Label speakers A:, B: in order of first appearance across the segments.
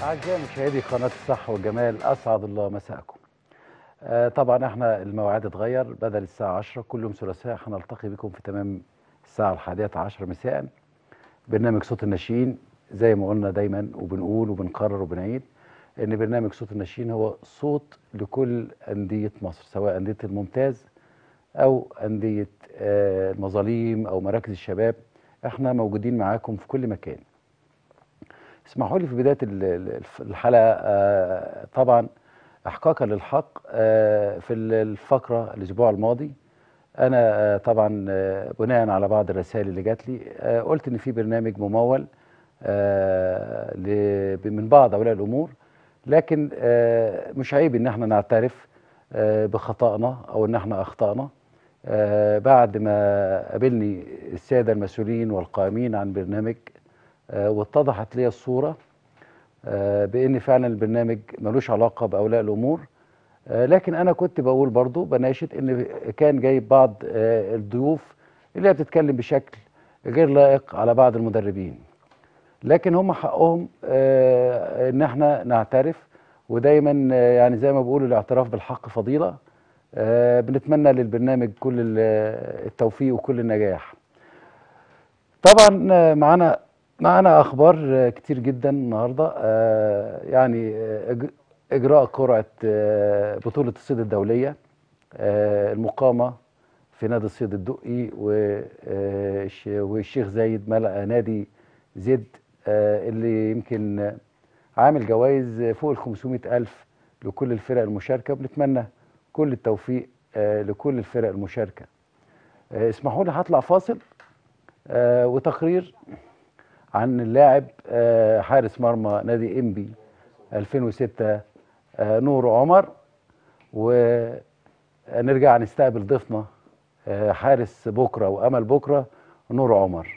A: أعزائي مشاهدي قناة الصحة والجمال أسعد الله مساءكم. آه طبعا احنا المواعيد اتغير بدل الساعة 10 كل يوم ثلاثاء هنلتقي بكم في تمام الساعة الحادية عشر مساء. برنامج صوت الناشئين زي ما قلنا دايما وبنقول وبنقرر وبنعيد ان برنامج صوت الناشئين هو صوت لكل أندية مصر سواء أندية الممتاز أو أندية آه المظاليم أو مراكز الشباب احنا موجودين معاكم في كل مكان. اسمحوا لي في بدايه ال- ال- الحلقه آه، طبعا احقاقا للحق آه، في ال- الفقره الاسبوع الماضي انا آه، طبعا آه، بناء على بعض الرسائل اللي جات لي آه، قلت ان في برنامج ممول آه، ل- من بعض اولياء الامور لكن آه، مش عيب ان احنا نعترف آه، بخطأنا او ان احنا اخطأنا آه، بعد ما قابلني الساده المسؤولين والقائمين عن برنامج آه، واتضحت لي الصوره آه، بان فعلا البرنامج ملوش علاقه باولياء الامور آه، لكن انا كنت بقول برضو بناشد ان كان جايب بعض آه، الضيوف اللي هي بتتكلم بشكل غير لائق على بعض المدربين لكن هم حقهم آه، ان احنا نعترف ودايما آه، يعني زي ما بيقولوا الاعتراف بالحق فضيله آه، بنتمنى للبرنامج كل ال- التوفيق وكل النجاح طبعا آه، معانا معانا اخبار آه، كتير جدا النهارده آه، يعني آه، إج- اجراء قرعه آه، بطوله الصيد الدوليه آه، المقامه في نادي الصيد الدقي والش- والشيخ زايد ملأ نادي زد آه، اللي يمكن آه، عامل جوائز فوق ال 500 ألف لكل الفرق المشاركة بنتمنى كل التوفيق آه، لكل الفرق المشاركة آه، اسمحوا لي هطلع فاصل آه، وتقرير عن اللاعب آه، حارس مرمى نادي انبي 2006 آه، نور عمر ونرجع نستقبل ضيفنا آه، حارس بكره وامل بكره نور عمر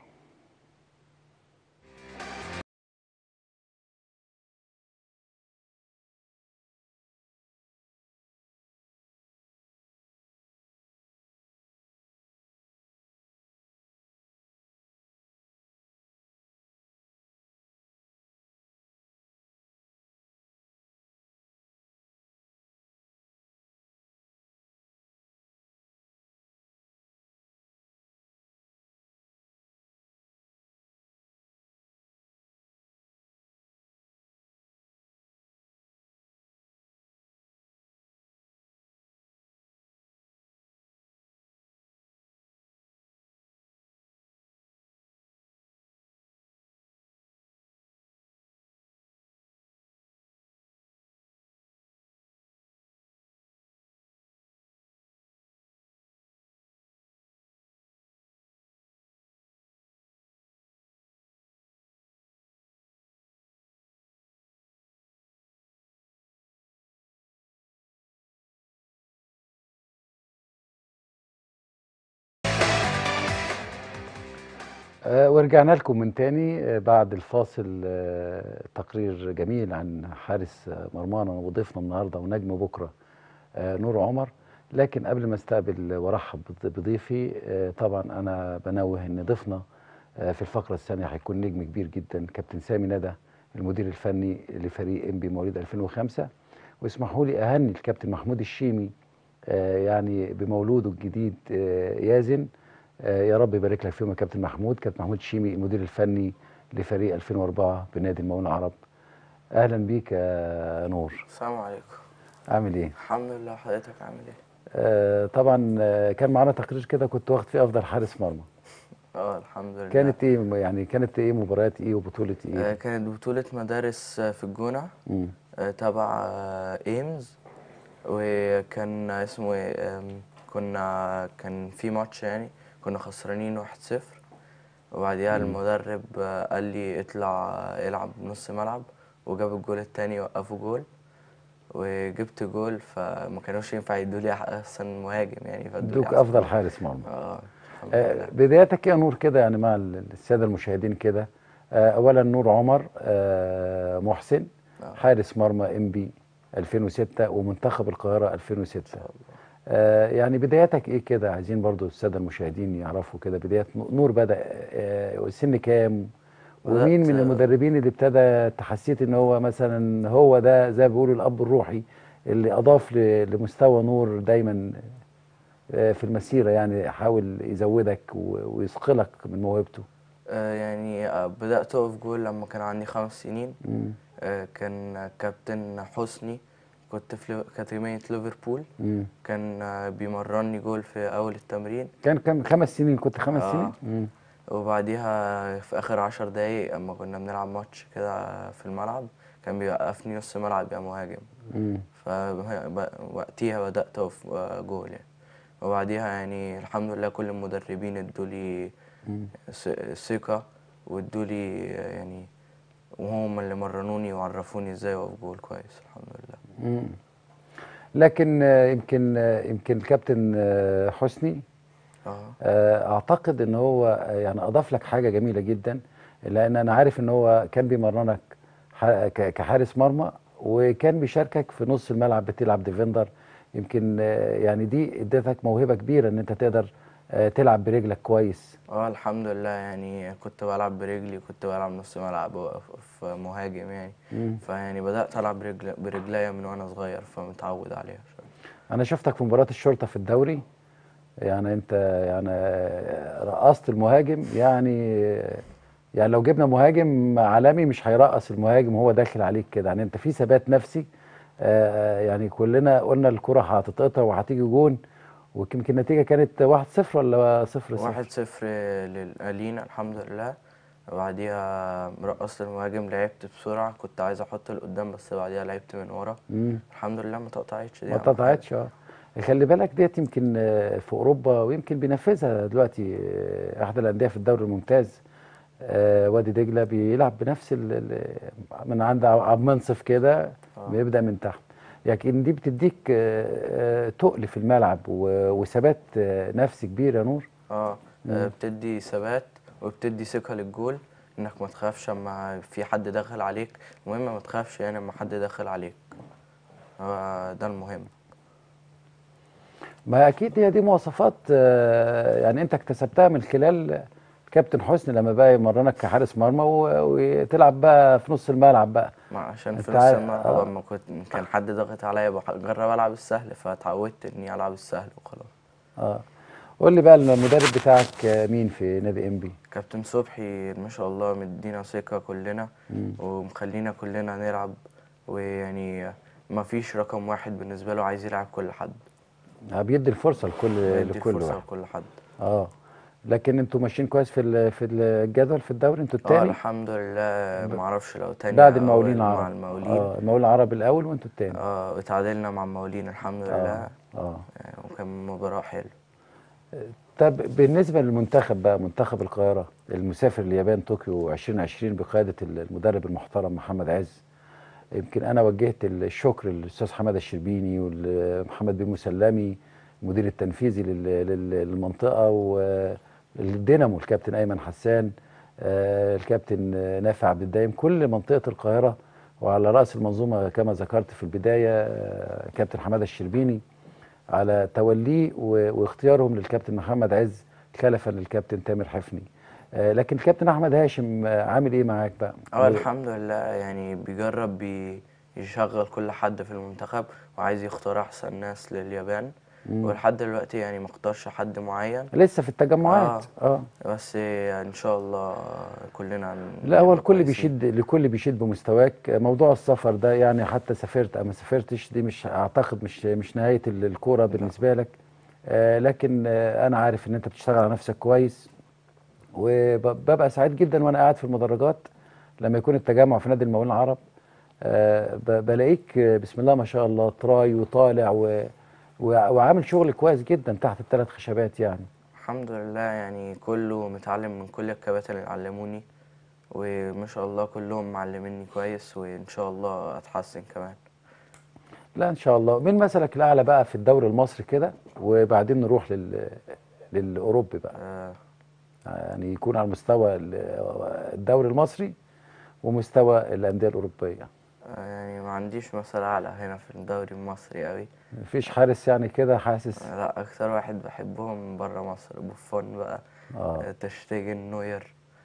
A: آه، ورجعنا لكم من تاني آه، بعد الفاصل آه، تقرير جميل عن حارس آه، مرمانا وضيفنا النهارده ونجم بكره آه، نور عمر لكن قبل ما استقبل وارحب بض- بضيفي آه، طبعا انا بنوه ان ضيفنا آه، في الفقره الثانيه هيكون نجم كبير جدا كابتن سامي ندى المدير الفني لفريق ام بي مواليد 2005 واسمحوا لي اهني الكابتن محمود الشيمي آه، يعني بمولوده الجديد آه، يازن آه، يا رب يبارك لك فيهم يا كابتن محمود كابتن محمود الشيمي المدير الفني لفريق 2004 بنادي المقاولون العرب اهلا بيك يا نور
B: السلام عليكم
A: عامل ايه
B: الحمد لله حضرتك عامل ايه
A: آه، طبعا آه، كان معانا تقرير كده كنت واخد فيه افضل حارس مرمى
B: اه الحمد لله
A: كانت ايه يعني كانت ايه مباريات ايه وبطوله
B: آه
A: ايه
B: كانت بطولة مدارس آه، في الجونة
A: مم.
B: آه تبع آه ايمز وكان اسمه ايه آم، كنا كان في ماتش يعني كنا خسرانين واحد صفر وبعديها المدرب آه، قال لي اطلع آه، العب نص ملعب وجاب الجول التاني وقفوا جول وجبت جول فما كانوش ينفع يدولي احسن مهاجم يعني فادولي
A: ادوك
B: أحسن
A: افضل حارس مرمى
B: اه الحمد
A: آه،
B: لله
A: بدايتك يا نور كده يعني مع ال- الساده المشاهدين كده آه، اولا نور عمر آه، محسن
B: آه.
A: حارس مرمى ام بي 2006 ومنتخب القاهره 2006 آه، يعني بداياتك ايه كده عايزين برضو الساده المشاهدين يعرفوا كده بدايات نور بدا آه، سن كام ومين من
B: بدأت-
A: المدربين اللي ابتدى تحسيت ان هو مثلا هو ده زي ما بيقولوا الاب الروحي اللي اضاف ل- لمستوى نور دايما آه، في المسيره يعني حاول يزودك و- ويثقلك من موهبته
B: آه، يعني آه، بدأت أقف جول لما كان عندي خمس سنين
A: مم.
B: آه، كان كابتن حسني كنت في ليف- أكاديمية ليفربول
A: مم.
B: كان آه، بيمرني جول في أول التمرين
A: كان كم خمس سنين كنت خمس
B: آه.
A: سنين مم.
B: وبعديها في آخر عشر دقايق أما كنا بنلعب ماتش كده في الملعب كان بيوقفني نص ملعب يا مهاجم
A: مم.
B: فوقتها بدأت أقف آه، جول يعني وبعديها يعني الحمد لله كل المدربين ادولي
A: مم.
B: ث- ثقة وادولي آه، يعني وهم اللي مرنوني وعرفوني ازاي اقف جول كويس الحمد لله
A: مم. لكن آه، يمكن آه، يمكن الكابتن آه، حسني
B: اه
A: آه، اعتقد ان هو آه، يعني اضاف لك حاجه جميله جدا لان انا عارف ان هو كان بيمرنك ح- ك- كحارس مرمى وكان بيشاركك في نص الملعب بتلعب ديفندر يمكن آه، يعني دي ادتك موهبه كبيره ان انت تقدر آه، تلعب برجلك كويس
B: اه الحمد لله يعني كنت بلعب برجلي كنت بلعب نص ملعب واقف في مهاجم يعني
A: مم.
B: فيعني بدأت ألعب برجل برجليا من وأنا صغير فمتعود عليها شوية
A: انا شفتك في مباراه الشرطه في الدوري يعني انت يعني آه، رقصت المهاجم يعني يعني لو جبنا مهاجم عالمي مش هيرقص المهاجم وهو داخل عليك كده يعني انت في ثبات نفسي آه، يعني كلنا قلنا الكره هتتقطع وهتيجي جون ويمكن النتيجه كانت 1-0 ولا 0-0
B: واحد صفر لل- لينا الحمد لله وبعديها رقصت المهاجم لعبت بسرعة كنت عايز أحط لقدام بس بعديها لعبت من ورا
A: مم.
B: الحمد لله ما تقطعتش دي
A: ما
B: أهم حاجة.
A: اتقطعتش اه خلي بالك ديت يمكن آه، في اوروبا ويمكن بينفذها دلوقتي آه، احد الانديه في الدوري الممتاز آه، وادي دجله بيلعب بنفس ال- ال- من عند عبد منصف كده
B: آه.
A: بيبدا من تحت لكن دي بتديك آه، آه، تقل في الملعب و- وثبات آه، نفسي كبير يا نور
B: اه آه، بتدي ثبات وبتدي ثقة للجول انك ما تخافش اما في حد داخل عليك المهم ما تخافش يعني اما حد داخل عليك هو ده المهم
A: ما اكيد هي دي مواصفات آه، يعني انت اكتسبتها من خلال كابتن حسني لما بقى يمرنك كحارس مرمى و- وتلعب بقى في نص الملعب بقى
B: ما عشان في
A: أنت
B: نص
A: عارف-
B: الملعب
A: آه.
B: اما كنت كان حد ضاغط عليا بجرب العب السهل فاتعودت اني العب السهل وخلاص
A: اه قول لي بقى المدرب بتاعك آه، مين في نادي ام بي
B: كابتن صبحي ما شاء الله مدينا ثقة كلنا ومخلينا كلنا نلعب ويعني ما فيش رقم واحد بالنسبة له عايز يلعب كل حد
A: آه، بيدي الفرصه لكل
B: بيدي
A: لكل
B: الفرصة
A: واحد
B: لكل حد
A: اه لكن انتوا ماشيين كويس في ال- في الجدول في الدوري انتوا
B: اه
A: التاني
B: الحمد لله ما اعرفش لو تاني
A: بعد
B: أو
A: المقاولين
B: مع
A: العرب
B: المقاولين
A: اه المقاولين العرب الاول وانتوا التاني
B: اه اتعادلنا مع المقاولين الحمد لله
A: اه اه
B: يعني وكان مباراة حلوة
A: طب بالنسبه للمنتخب بقى منتخب القاهره المسافر اليابان طوكيو 2020 بقياده المدرب المحترم محمد عز يمكن انا وجهت الشكر للاستاذ حماده الشربيني ومحمد بن مسلمي المدير التنفيذي لل- لل- للمنطقه والدينامو الكابتن ايمن حسان آه، الكابتن آه، نافع عبد الدايم كل منطقه القاهره وعلى راس المنظومه كما ذكرت في البدايه آه، كابتن حماده الشربيني على توليه و- واختيارهم للكابتن محمد عز خلفا للكابتن تامر حفني آه، لكن الكابتن احمد هاشم آه، عامل ايه معاك بقى
B: اه الحمد لله يعني بيجرب بي يشغل كل حد في المنتخب وعايز يختار احسن ناس لليابان ولحد دلوقتي يعني ما اختارش حد معين
A: لسه في التجمعات اه,
B: بس ان شاء الله كلنا هن-
A: لا هو
B: نبقى
A: الكل
B: كويسين.
A: بيشد الكل بيشد بمستواك موضوع السفر ده يعني حتى سافرت او ما سافرتش دي مش اعتقد مش مش نهايه ال- الكوره بالنسبه لك آه لكن آه انا عارف ان انت بتشتغل على نفسك كويس وببقى سعيد جدا وانا قاعد في المدرجات لما يكون التجمع في نادي المقاولين العرب آه ب- بلاقيك آه، بسم الله ما شاء الله تراي وطالع و و- وعامل شغل كويس جدا تحت الثلاث خشبات يعني
B: الحمد لله يعني كله متعلم من كل الكباتن اللي علموني وما شاء الله كلهم معلميني كويس وان شاء الله اتحسن كمان
A: لا ان شاء الله من مثلك الاعلى بقى في الدوري المصري كده وبعدين نروح لل للاوروبي بقى
B: آه
A: يعني يكون على مستوى ال- الدوري المصري ومستوى الانديه الاوروبيه
B: يعني ما عنديش مثل اعلى هنا في الدوري المصري قوي
A: مفيش حارس يعني كده حاسس
B: لا اكتر واحد بحبهم من بره مصر بوفون بقى
A: اه
B: آه، تشتيجن نوير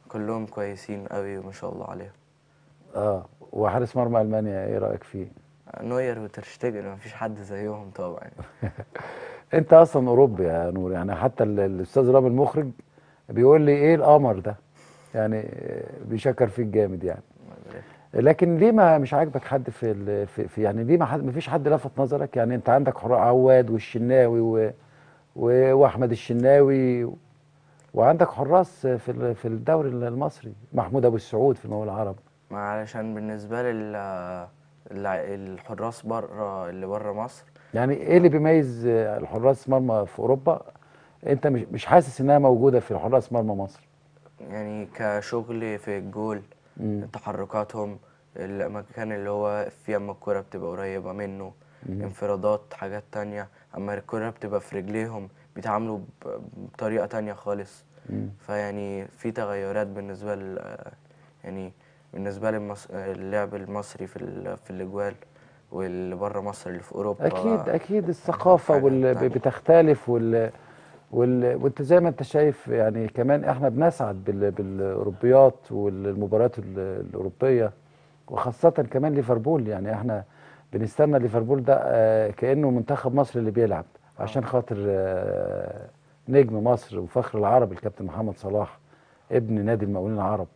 B: كلهم كويسين قوي وما شاء الله عليهم
A: اه وحارس مرمى المانيا ايه رايك فيه
B: نوير وترشتجن مفيش حد زيهم طبعا
A: انت اصلا اوروبي يا نور يعني حتى ال- الاستاذ رامي المخرج بيقول لي ايه القمر ده يعني آه، بيشكر فيك جامد يعني لكن ليه ما مش عاجبك حد في, ال- في, في يعني ليه ما حد ما فيش حد لفت نظرك يعني انت عندك حراء عواد والشناوي و و- واحمد الشناوي وعندك حراس في ال- في الدوري المصري محمود ابو السعود في المقاولين العرب
B: ما علشان بالنسبة لي ال- الع- الحراس بره اللي بره مصر
A: يعني ايه اللي بيميز آه، الحراس مرمى في اوروبا انت مش مش حاسس انها موجوده في الحراس مرمى مصر
B: يعني كشغل في الجول تحركاتهم المكان اللي هو واقف فيه اما الكرة بتبقى قريبة منه انفرادات حاجات تانية اما الكرة بتبقى في رجليهم بيتعاملوا ب- بطريقة تانية خالص فيعني في تغيرات بالنسبة ل يعني بالنسبة للمص... اللعب المصري في ال... في الاجوال واللي بره مصر اللي في اوروبا
A: اكيد اكيد الثقافه
B: حاجة
A: وال...
B: تانية.
A: بتختلف وال... وال... وانت زي ما انت شايف يعني كمان احنا بنسعد بال... بالاوروبيات والمباريات ال- الاوروبيه وخاصه كمان ليفربول يعني احنا بنستنى ليفربول ده آه، كانه منتخب مصر اللي بيلعب عشان خاطر آه، نجم مصر وفخر العرب الكابتن محمد صلاح ابن نادي المقاولين العرب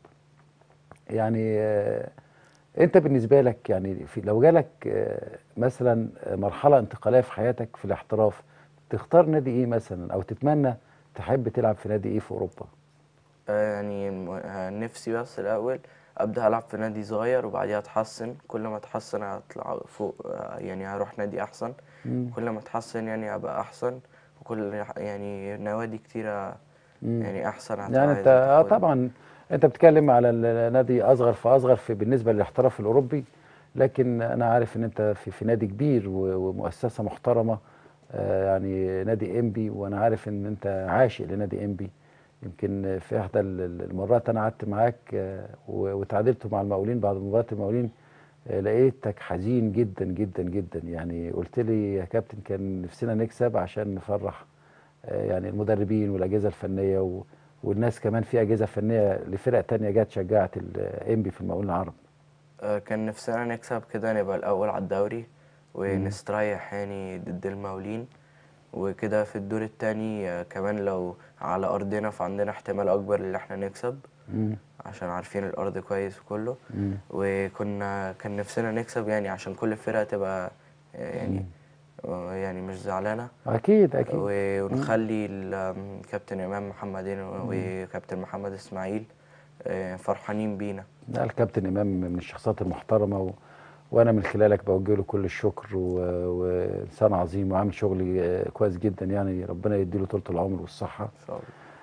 A: يعني آه، انت بالنسبه لك يعني في لو جالك آه، مثلا آه، مرحله انتقاليه في حياتك في الاحتراف تختار نادي ايه مثلا او تتمنى تحب تلعب في نادي ايه في اوروبا
B: آه، يعني م- آه، نفسي بس الأول أبدأ ألعب في نادي صغير وبعديها أتحسن كل ما أتحسن هطلع فوق آه، يعني هروح نادي أحسن كل ما أتحسن يعني أبقى أحسن وكل يعني نوادي كتيرة يعني أحسن
A: يعني
B: هتبقى
A: انت
B: عايزة
A: اه
B: تاخدني.
A: طبعا انت بتتكلم على النادي اصغر فاصغر في بالنسبه للاحتراف الاوروبي لكن انا عارف ان انت في في نادي كبير و- ومؤسسه محترمه آه، يعني نادي انبي وانا عارف ان انت عاشق لنادي انبي يمكن في احدى ال- ال- المرات انا قعدت معاك آه، و- وتعادلت مع المقاولين بعد مباراه المقاولين آه، لقيتك حزين جدا جدا جدا يعني قلت لي يا كابتن كان نفسنا نكسب عشان نفرح آه، يعني المدربين والاجهزه الفنيه و... والناس كمان في اجهزه فنيه لفرق تانية جت شجعت الانبي في المقاولين العرب
B: آه، كان نفسنا نكسب كده نبقى الأول على الدوري ونستريح يعني ضد المقاولين وكده في الدور التاني آه، كمان لو على أرضنا فعندنا احتمال أكبر إن احنا نكسب عشان عارفين الأرض كويس وكله وكنا كان نفسنا نكسب يعني عشان كل فرقة تبقى آه، يعني آه، يعني مش زعلانة
A: اكيد اكيد
B: و- ونخلي ال- كابتن إمام محمدين وكابتن محمد إسماعيل آه، فرحانين بينا
A: لا الكابتن امام من الشخصيات المحترمه و... وانا من خلالك بوجه له كل الشكر و... وانسان عظيم وعامل شغل آه، كويس جدا يعني ربنا يديله طولة العمر والصحه
B: إن شاء الله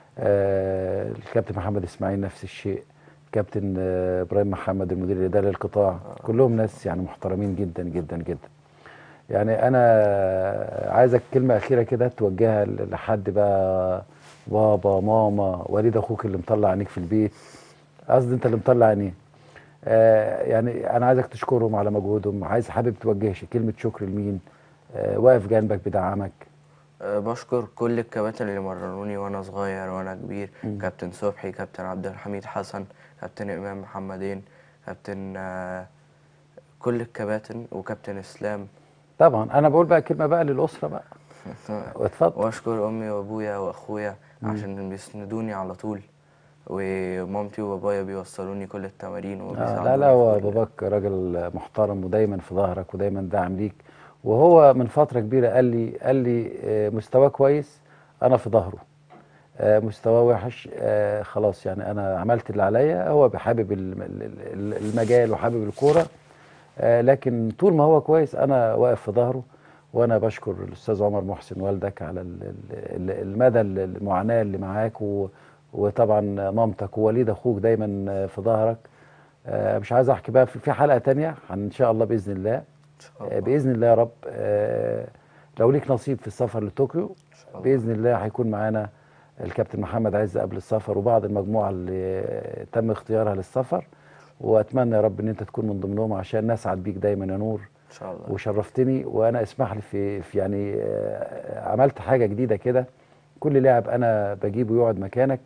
A: آه الكابتن محمد اسماعيل نفس الشيء كابتن آه ابراهيم محمد المدير الاداري للقطاع كلهم ناس يعني محترمين جدا جدا جدا يعني انا عايزك كلمه اخيره كده توجهها ل- لحد بقى بابا ماما وليد اخوك اللي مطلع عينيك في البيت قصدي انت اللي مطلع عينيه آه يعني انا عايزك تشكرهم على مجهودهم عايز حابب توجه ش- كلمه شكر لمين آه واقف جنبك بدعمك
B: أه، بشكر كل الكباتن اللي مرنوني وانا صغير وانا كبير كابتن صبحي كابتن عبد الحميد حسن كابتن امام محمدين كابتن آه، كل الكباتن وكابتن اسلام
A: طبعا انا بقول بقى كلمه بقى للاسره بقى واتفضل
B: واشكر امي وابويا واخويا عشان بيسندوني على طول ومامتي وبابايا بيوصلوني كل التمارين
A: آه
B: وبيساعدوني
A: لا لا هو
B: في كل-
A: باباك راجل محترم ودايما في ظهرك ودايما داعم ليك وهو من فتره كبيره قال لي قال لي آه، مستواه كويس انا في ظهره آه، مستواه وحش آه، خلاص يعني انا عملت اللي عليا هو بحابب الم- ال- ال- المجال وحابب الكوره آه، لكن طول ما هو كويس انا واقف في ظهره وانا بشكر الاستاذ عمر محسن والدك على ال- ال- ال- المدى المعاناه اللي معاك و- وطبعا مامتك ووليد اخوك دايما آه، في ظهرك آه، مش عايز احكي بقى في في حلقه تانية عن ان شاء الله باذن الله
B: ان شاء
A: آه،
B: الله
A: باذن الله يا رب آه، لو ليك نصيب في السفر لطوكيو
B: الله.
A: باذن الله هيكون معانا الكابتن محمد عز قبل السفر وبعض المجموعه اللي آه، تم اختيارها للسفر واتمنى يا رب ان انت تكون من ضمنهم عشان نسعد بيك دايما يا نور
B: ان شاء الله
A: وشرفتني وانا اسمح لي في, في يعني آه، عملت حاجه جديده كده كل لاعب انا بجيبه يقعد مكانك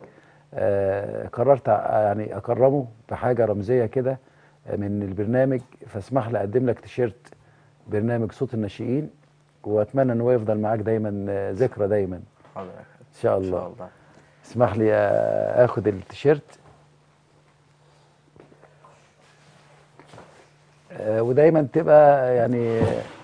A: آه، قررت ع- يعني اكرمه بحاجه رمزيه كده من البرنامج فاسمح لي اقدم لك تيشيرت برنامج صوت الناشئين واتمنى ان هو يفضل معاك دايما آه، ذكرى دايما
B: حاضر يا كابتن
A: ان شاء
B: ان
A: الله
B: شاء الله
A: اسمح لي آه، اخد التيشيرت آه، ودايما تبقى يعني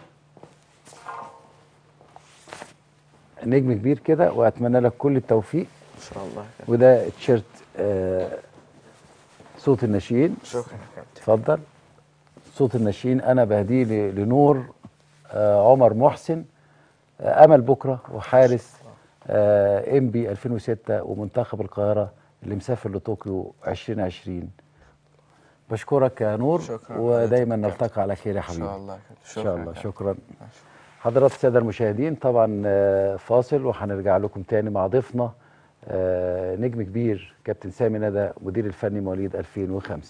A: نجم كبير كده واتمنى لك كل التوفيق
B: ان شاء الله يا كابتن
A: وده تيشيرت آه، صوت الناشئين
B: شكرا يا كابتن
A: اتفضل صوت الناشئين انا بهديه ل- لنور آه، عمر محسن آه، امل بكره وحارس آه، ام بي 2006 ومنتخب القاهره اللي مسافر لطوكيو 2020 بشكرك يا نور
B: شكراً
A: ودايما
B: حضرتك.
A: نلتقي على خير يا
B: ان
A: حبيبي
B: شاء الله يا كابتن
A: ان
B: شكرا
A: شاء
B: يا
A: الله
B: كابتن.
A: شكرا
B: ماشي.
A: حضرات الساده المشاهدين طبعا آه، فاصل وهنرجع لكم تاني مع ضيفنا آه، نجم كبير كابتن سامي ندى مدير الفني مواليد 2005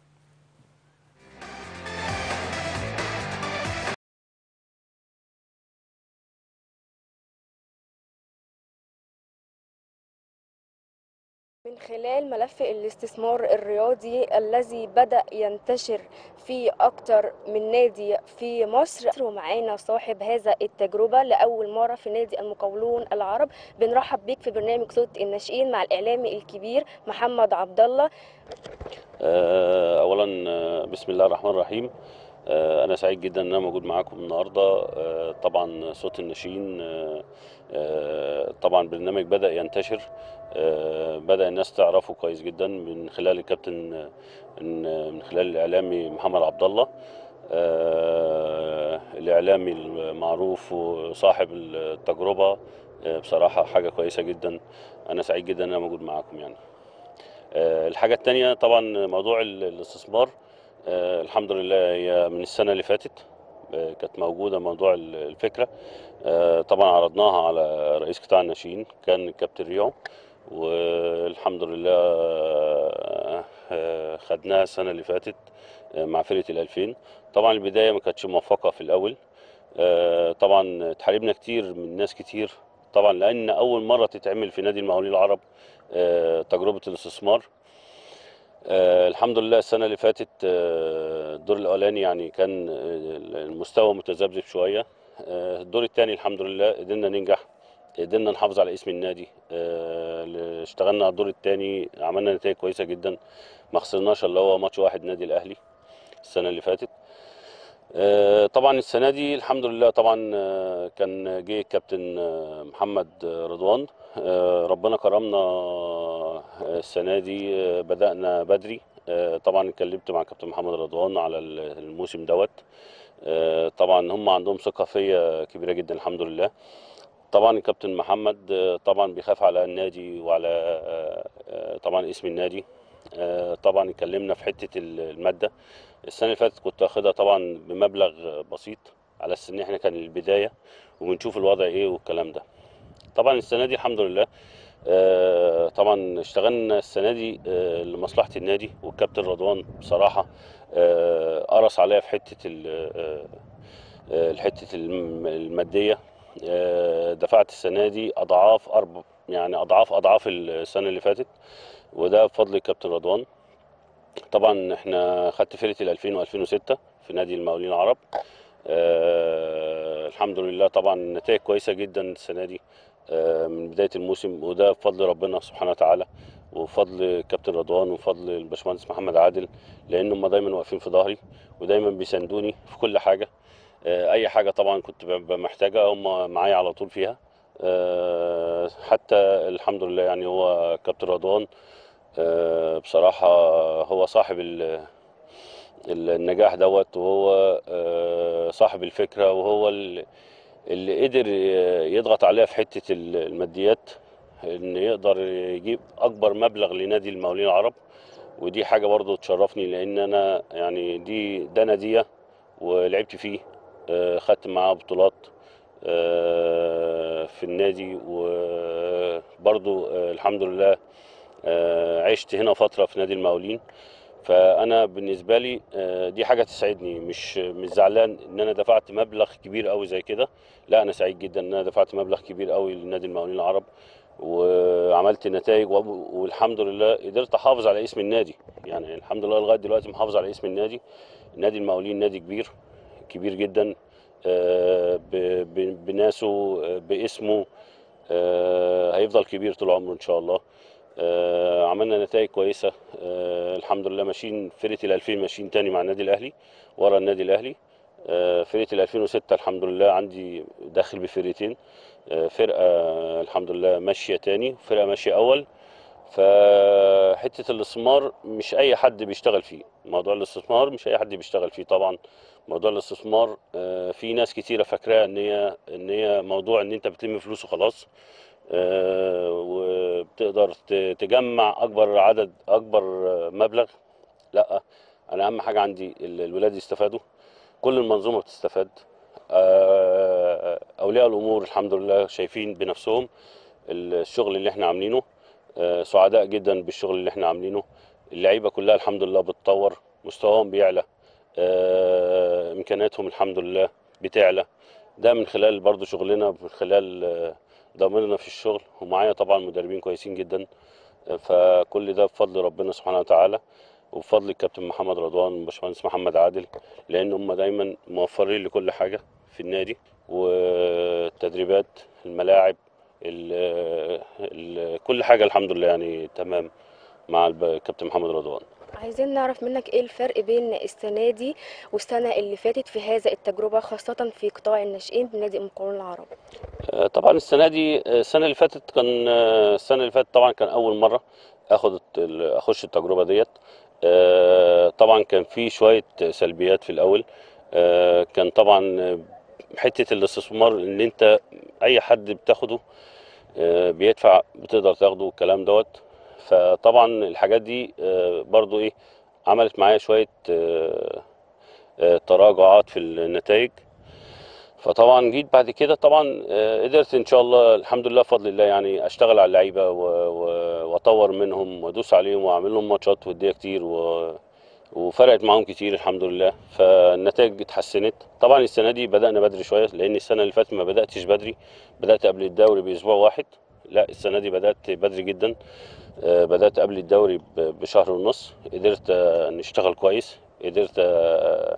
C: من خلال ملف الاستثمار الرياضي الذي بدأ ينتشر في أكتر من نادي في مصر ومعانا صاحب هذا التجربة لأول مرة في نادي المقاولون العرب بنرحب بيك في برنامج صوت الناشئين مع الإعلامي الكبير محمد عبد الله
D: آه، اولا آه، بسم الله الرحمن الرحيم آه، انا سعيد جدا ان انا موجود معاكم النهارده آه، طبعا صوت الناشئين آه، آه، طبعا برنامج بدا ينتشر آه، بدا الناس تعرفه كويس جدا من خلال الكابتن آه، من من خلال الاعلامي محمد عبد الله آه، الاعلامي المعروف وصاحب التجربه آه، بصراحه حاجه كويسه جدا انا سعيد جدا ان انا موجود معاكم يعني آه، الحاجة التانية طبعا موضوع ال- الاستثمار آه، الحمد لله هي من السنة اللي فاتت آه، كانت موجودة موضوع ال- الفكرة آه، طبعا عرضناها على رئيس قطاع الناشئين كان الكابتن ريو والحمد لله آه، آه، خدناها السنة اللي فاتت آه، مع فرقة الألفين طبعا البداية ما كانتش موفقة في الأول آه، طبعا اتحاربنا كتير من ناس كتير طبعا لأن أول مرة تتعمل في نادي المقاولين العرب آه، تجربة الاستثمار آه، الحمد لله السنة اللي فاتت آه، الدور الأولاني يعني كان آه، المستوى متذبذب شوية آه، الدور الثاني الحمد لله قدرنا ننجح قدرنا نحافظ على اسم النادي آه، اشتغلنا على الدور الثاني عملنا نتائج كويسة جدا ما خسرناش الا هو ماتش واحد نادي الأهلي السنة اللي فاتت آه، طبعا السنة دي الحمد لله طبعا آه، كان جه الكابتن آه، محمد آه، رضوان آه، ربنا كرمنا آه، السنة دي آه، بدأنا بدري آه، طبعا اتكلمت مع كابتن محمد رضوان على ال- الموسم دوت آه، طبعا هم عندهم ثقة فيا كبيرة جدا الحمد لله طبعا الكابتن محمد آه، طبعا بيخاف على النادي وعلى آه، آه، طبعا اسم النادي آه، طبعا اتكلمنا في حتة ال- المادة السنة اللي فاتت كنت واخدها طبعا بمبلغ بسيط على اساس ان احنا كان البداية وبنشوف الوضع ايه والكلام ده طبعا السنة دي الحمد لله آه، طبعا اشتغلنا السنة دي آه، لمصلحة النادي والكابتن رضوان بصراحة آه، قرص عليا في حتة ال- آه، آه، الحتة الم- المادية آه، دفعت السنة دي أضعاف أرب يعني أضعاف أضعاف السنة اللي فاتت وده بفضل الكابتن رضوان طبعا احنا خدت فرقة ال 2000 و2006 في نادي المقاولين العرب آه الحمد لله طبعا نتائج كويسة جدا السنة دي آه من بداية الموسم وده بفضل ربنا سبحانه وتعالى وفضل الكابتن رضوان وفضل الباشمهندس محمد عادل لان هم دايما واقفين في ظهري ودايما بيساندوني في كل حاجة آه اي حاجة طبعا كنت ببقى محتاجها هم معايا على طول فيها آه حتى الحمد لله يعني هو كابتن رضوان آه، بصراحة هو صاحب ال- ال- النجاح دوت وهو آه، صاحب الفكرة وهو ال- اللي قدر ي- يضغط عليها في حتة ال- الماديات ان يقدر يجيب اكبر مبلغ لنادي المقاولين العرب ودي حاجة برضو تشرفني لان انا يعني دي ده نادية ولعبت فيه آه، خدت معاه بطولات آه، في النادي وبرضو آه، الحمد لله آه، عشت هنا فترة في نادي المقاولين فأنا بالنسبة لي آه، دي حاجة تسعدني مش مش زعلان إن أنا دفعت مبلغ كبير قوي زي كده لا أنا سعيد جدا إن أنا دفعت مبلغ كبير قوي لنادي المقاولين العرب وعملت نتائج وب- والحمد لله قدرت احافظ على اسم النادي يعني الحمد لله لغايه دلوقتي محافظ على اسم النادي نادي المقاولين نادي كبير كبير جدا آه، ب- ب- بناسه آه، باسمه آه، هيفضل كبير طول عمره ان شاء الله آه، عملنا نتائج كويسه آه، الحمد لله ماشيين فرقه ال 2000 ماشيين تاني مع النادي الاهلي ورا النادي الاهلي آه، فرقه ال 2006 الحمد لله عندي داخل بفرقتين آه، فرقه الحمد لله ماشيه تاني فرقه ماشيه اول فحته الاستثمار مش اي حد بيشتغل فيه موضوع الاستثمار مش اي حد بيشتغل فيه طبعا موضوع الاستثمار آه، في ناس كتيره فاكراه ان هي ان هي موضوع ان انت بتلم فلوس وخلاص آه، وبتقدر ت- تجمع اكبر عدد اكبر آه، مبلغ لا انا اهم حاجه عندي ال- الولاد يستفادوا كل المنظومه بتستفاد آه، اولياء الامور الحمد لله شايفين بنفسهم الشغل اللي احنا عاملينه آه، سعداء جدا بالشغل اللي احنا عاملينه اللعيبه كلها الحمد لله بتطور مستواهم بيعلى آه، امكانياتهم الحمد لله بتعلى ده من خلال برضو شغلنا من خلال آه، ضميرنا في الشغل ومعايا طبعا مدربين كويسين جدا آه، فكل ده بفضل ربنا سبحانه وتعالى وبفضل الكابتن محمد رضوان والباشمهندس محمد عادل لان هم دايما موفرين لكل حاجه في النادي والتدريبات الملاعب ال ال كل حاجه الحمد لله يعني تمام مع الب- الكابتن محمد رضوان
C: عايزين نعرف منك ايه الفرق بين السنة دي والسنة اللي فاتت في هذا التجربة خاصة في قطاع الناشئين بنادي المقاولون العرب
D: آه، طبعا السنه دي آه، السنه اللي فاتت كان آه، السنه اللي فاتت طبعا كان اول مره اخد الت- ال- اخش التجربه ديت آه، طبعا كان في شويه سلبيات في الاول آه، كان طبعا آه، حته الاستثمار ان انت اي حد بتاخده آه، بيدفع بتقدر تاخده الكلام دوت فطبعا الحاجات دي آه، برضو ايه عملت معايا شويه آه، آه، تراجعات في النتائج فطبعا جيت بعد كده طبعا آه، قدرت ان شاء الله الحمد لله بفضل الله يعني اشتغل على اللعيبه و- و- واطور منهم وادوس عليهم واعمل لهم ماتشات وديه كتير و وفرقت معاهم كتير الحمد لله فالنتائج اتحسنت طبعا السنه دي بدانا بدري شويه لان السنه اللي فاتت ما بداتش بدري بدات قبل الدوري باسبوع واحد لا السنه دي بدات بدري جدا آه، بدات قبل الدوري ب- بشهر ونص قدرت آه، نشتغل كويس قدرت آه،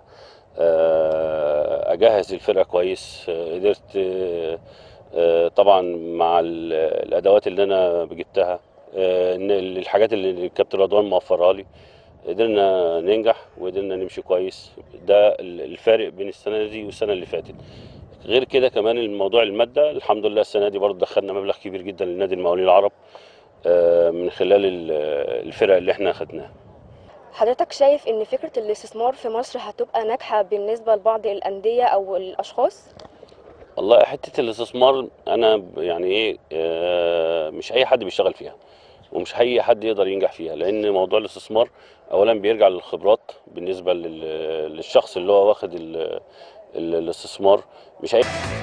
D: آه، اجهز الفرقه كويس آه، قدرت آه، آه، طبعا مع ال- الادوات اللي انا جبتها آه، إن الحاجات اللي الكابتن رضوان موفرها لي قدرنا ننجح وقدرنا نمشي كويس ده ال- الفارق بين السنه دي والسنه اللي فاتت غير كده كمان الموضوع الماده الحمد لله السنه دي برضه دخلنا مبلغ كبير جدا لنادي المقاولين العرب آه، من خلال ال- الفرق اللي احنا خدناها
C: حضرتك شايف ان فكرة الاستثمار في مصر هتبقى ناجحة بالنسبة لبعض الأندية أو الأشخاص؟
D: والله حته الاستثمار انا ب- يعني ايه آه، مش اي حد بيشتغل فيها ومش اي حد يقدر ينجح فيها لان موضوع الاستثمار اولا بيرجع للخبرات بالنسبه لل- للشخص اللي هو واخد ال- ال- الاستثمار مش اي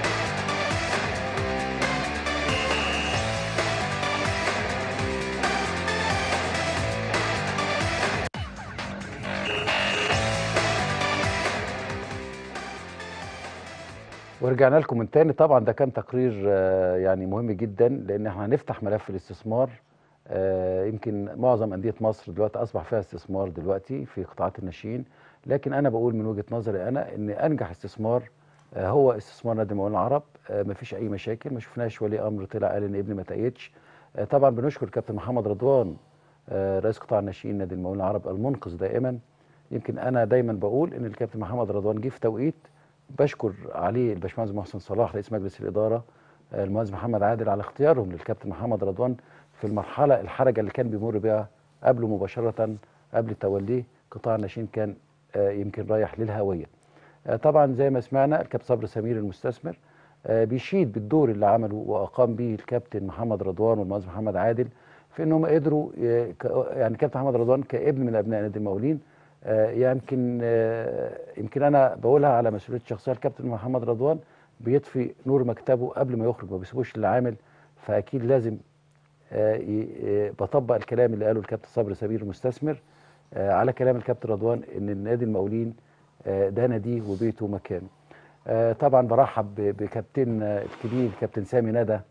A: ورجعنا لكم من تاني طبعا ده كان تقرير آه، يعني مهم جدا لان احنا هنفتح ملف الاستثمار آه، يمكن معظم انديه مصر دلوقتي اصبح فيها استثمار دلوقتي في قطاعات الناشئين لكن انا بقول من وجهه نظري انا ان انجح استثمار آه، هو استثمار نادي المقاولين العرب آه، مفيش اي مشاكل ما شفناش ولي امر طلع قال ان ابني ما تأيدش آه، طبعا بنشكر كابتن محمد رضوان آه، رئيس قطاع الناشئين نادي المقاولين العرب المنقذ دائما يمكن انا دايما بقول ان الكابتن محمد رضوان جه في توقيت بشكر عليه الباشمهندس محسن صلاح رئيس مجلس الاداره آه، المهندس محمد عادل على اختيارهم للكابتن محمد رضوان في المرحله الحرجه اللي كان بيمر بها قبله مباشره قبل توليه قطاع الناشئين كان آه، يمكن رايح للهويه. آه، طبعا زي ما سمعنا الكابتن صبري سمير المستثمر آه، بيشيد بالدور اللي عمله واقام به الكابتن محمد رضوان والمهندس محمد عادل في انهم قدروا ي- ك- يعني كابتن محمد رضوان كابن من ابناء نادي المقاولين آه، يمكن آه، يمكن انا بقولها على مسؤوليه شخصيه الكابتن محمد رضوان بيطفي نور مكتبه قبل ما يخرج ما بيسيبوش للعامل فاكيد لازم آه، ي- آه، بطبق الكلام اللي قاله الكابتن صبري سمير المستثمر آه، على كلام الكابتن رضوان ان النادي المقاولين آه، ده ناديه وبيته ومكانه. آه، طبعا برحب ب- بكابتن آه، الكبير كابتن سامي ندى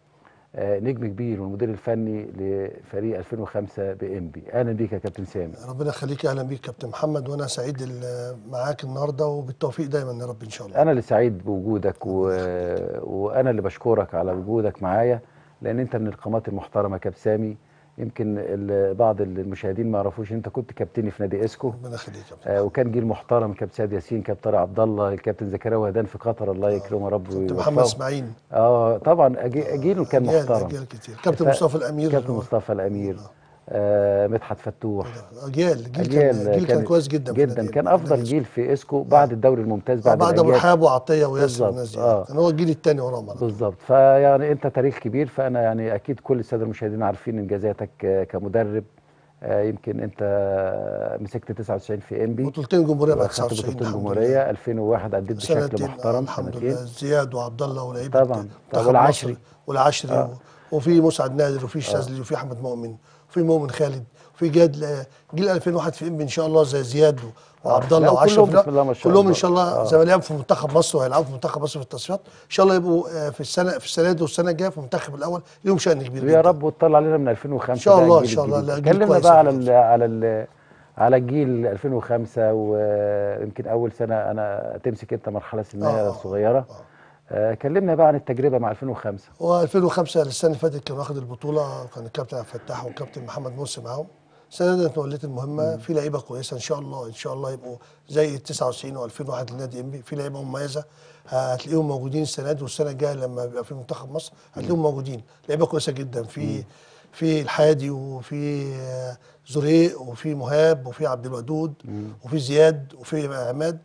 A: آه، نجم كبير والمدير الفني لفريق 2005 بانبي اهلا بيك يا كابتن سامي
E: ربنا يخليك اهلا بيك كابتن محمد وانا سعيد ال- معاك النهارده وبالتوفيق دايما يا رب ان شاء الله
A: انا اللي سعيد بوجودك و... وانا اللي بشكرك على وجودك معايا لان انت من القامات المحترمه يا كابتن سامي يمكن ال- بعض المشاهدين ما يعرفوش انت كنت كابتني في نادي اسكو
E: ربنا يخليك يا كابتن
A: آه، وكان جيل محترم كابتن سيد ياسين كابتن طارق عبد الله الكابتن زكريا وهدان في قطر الله يكرمه يا رب
E: كابتن
A: ويوفقه.
E: محمد اسماعيل
A: اه طبعا أجي- جيله كان
E: أجيال-
A: محترم
E: اجيال كتير كابتن
A: ف-
E: مصطفى الامير
A: كابتن مصطفى الامير آه مدحت فتوح
E: اجيال جيل كان جيل كان كويس جدا في
A: جدا
E: النادي-
A: كان
E: في
A: افضل
E: النادي.
A: جيل في اسكو بعد الدوري الممتاز
E: آه،
A: بعد
E: بعد ابو
A: الأجيال.
E: رحاب وعطيه وياسر
A: بالظبط،
E: والناس دي
A: آه.
E: كان هو الجيل الثاني وراهم على طول.
A: بالظبط فيعني انت تاريخ كبير فانا يعني اكيد كل الساده المشاهدين عارفين انجازاتك آه، كمدرب آه، يمكن انت مسكت 99 في انبي
E: بطولتين جمهوريه بعد
A: واخدت
E: 99
A: بطولتين
E: الحمد لله.
A: جمهوريه 2001 اديت بشكل
E: سنتين آه،
A: محترم
E: الحمد
A: سنتين
E: لله زياد وعبد الله ولعيبه
A: طبعاً.
E: منتخب
A: والعشري.
E: مصر والعشري
A: آه.
E: وفي مسعد نادر وفي الشاذلي وفي احمد مؤمن وفي مؤمن خالد وفي جاد جيل 2001 في انبي ان شاء الله زي زياد وعبد
A: لا،
E: الله
A: وكلهم
E: واشرف
A: بسم الله ما شاء
E: كلهم
A: الله.
E: ان شاء الله
A: آه.
E: زي ما لعبوا في منتخب مصر وهيلعبوا في منتخب مصر في التصفيات ان شاء الله يبقوا آه، في السنه في السنه دي والسنه الجايه في المنتخب الاول ليهم شان كبير
A: يا
E: جدا
A: رب وتطلع علينا من 2005
E: إن شاء
A: ده
E: الله،
A: الجيل
E: إن شاء الله.
A: الجديد.
E: لا، جيل
A: اتكلمنا
E: كويس
A: بقى على
E: 2005.
A: ال على ال على الجيل 2005 ويمكن اول سنه انا تمسك انت مرحله سنيه
E: آه، آه،
A: صغيره آه، كلمنا بقى عن التجربه مع 2005
E: هو 2005 السنه اللي فاتت كان واخد البطوله كان الكابتن عبد الفتاح والكابتن محمد مرسي معاهم السنه دي انا توليت المهمه في لعيبه كويسه ان شاء الله ان شاء الله يبقوا زي 99 و2001 للنادي انبي في لعيبه مميزه هتلاقيهم موجودين السنه دي والسنه الجايه لما يبقى في منتخب مصر هتلاقيهم موجودين لعيبه كويسه جدا في في الحادي وفي آه، زريق وفي مهاب وفي عبد الودود وفي زياد وفي عماد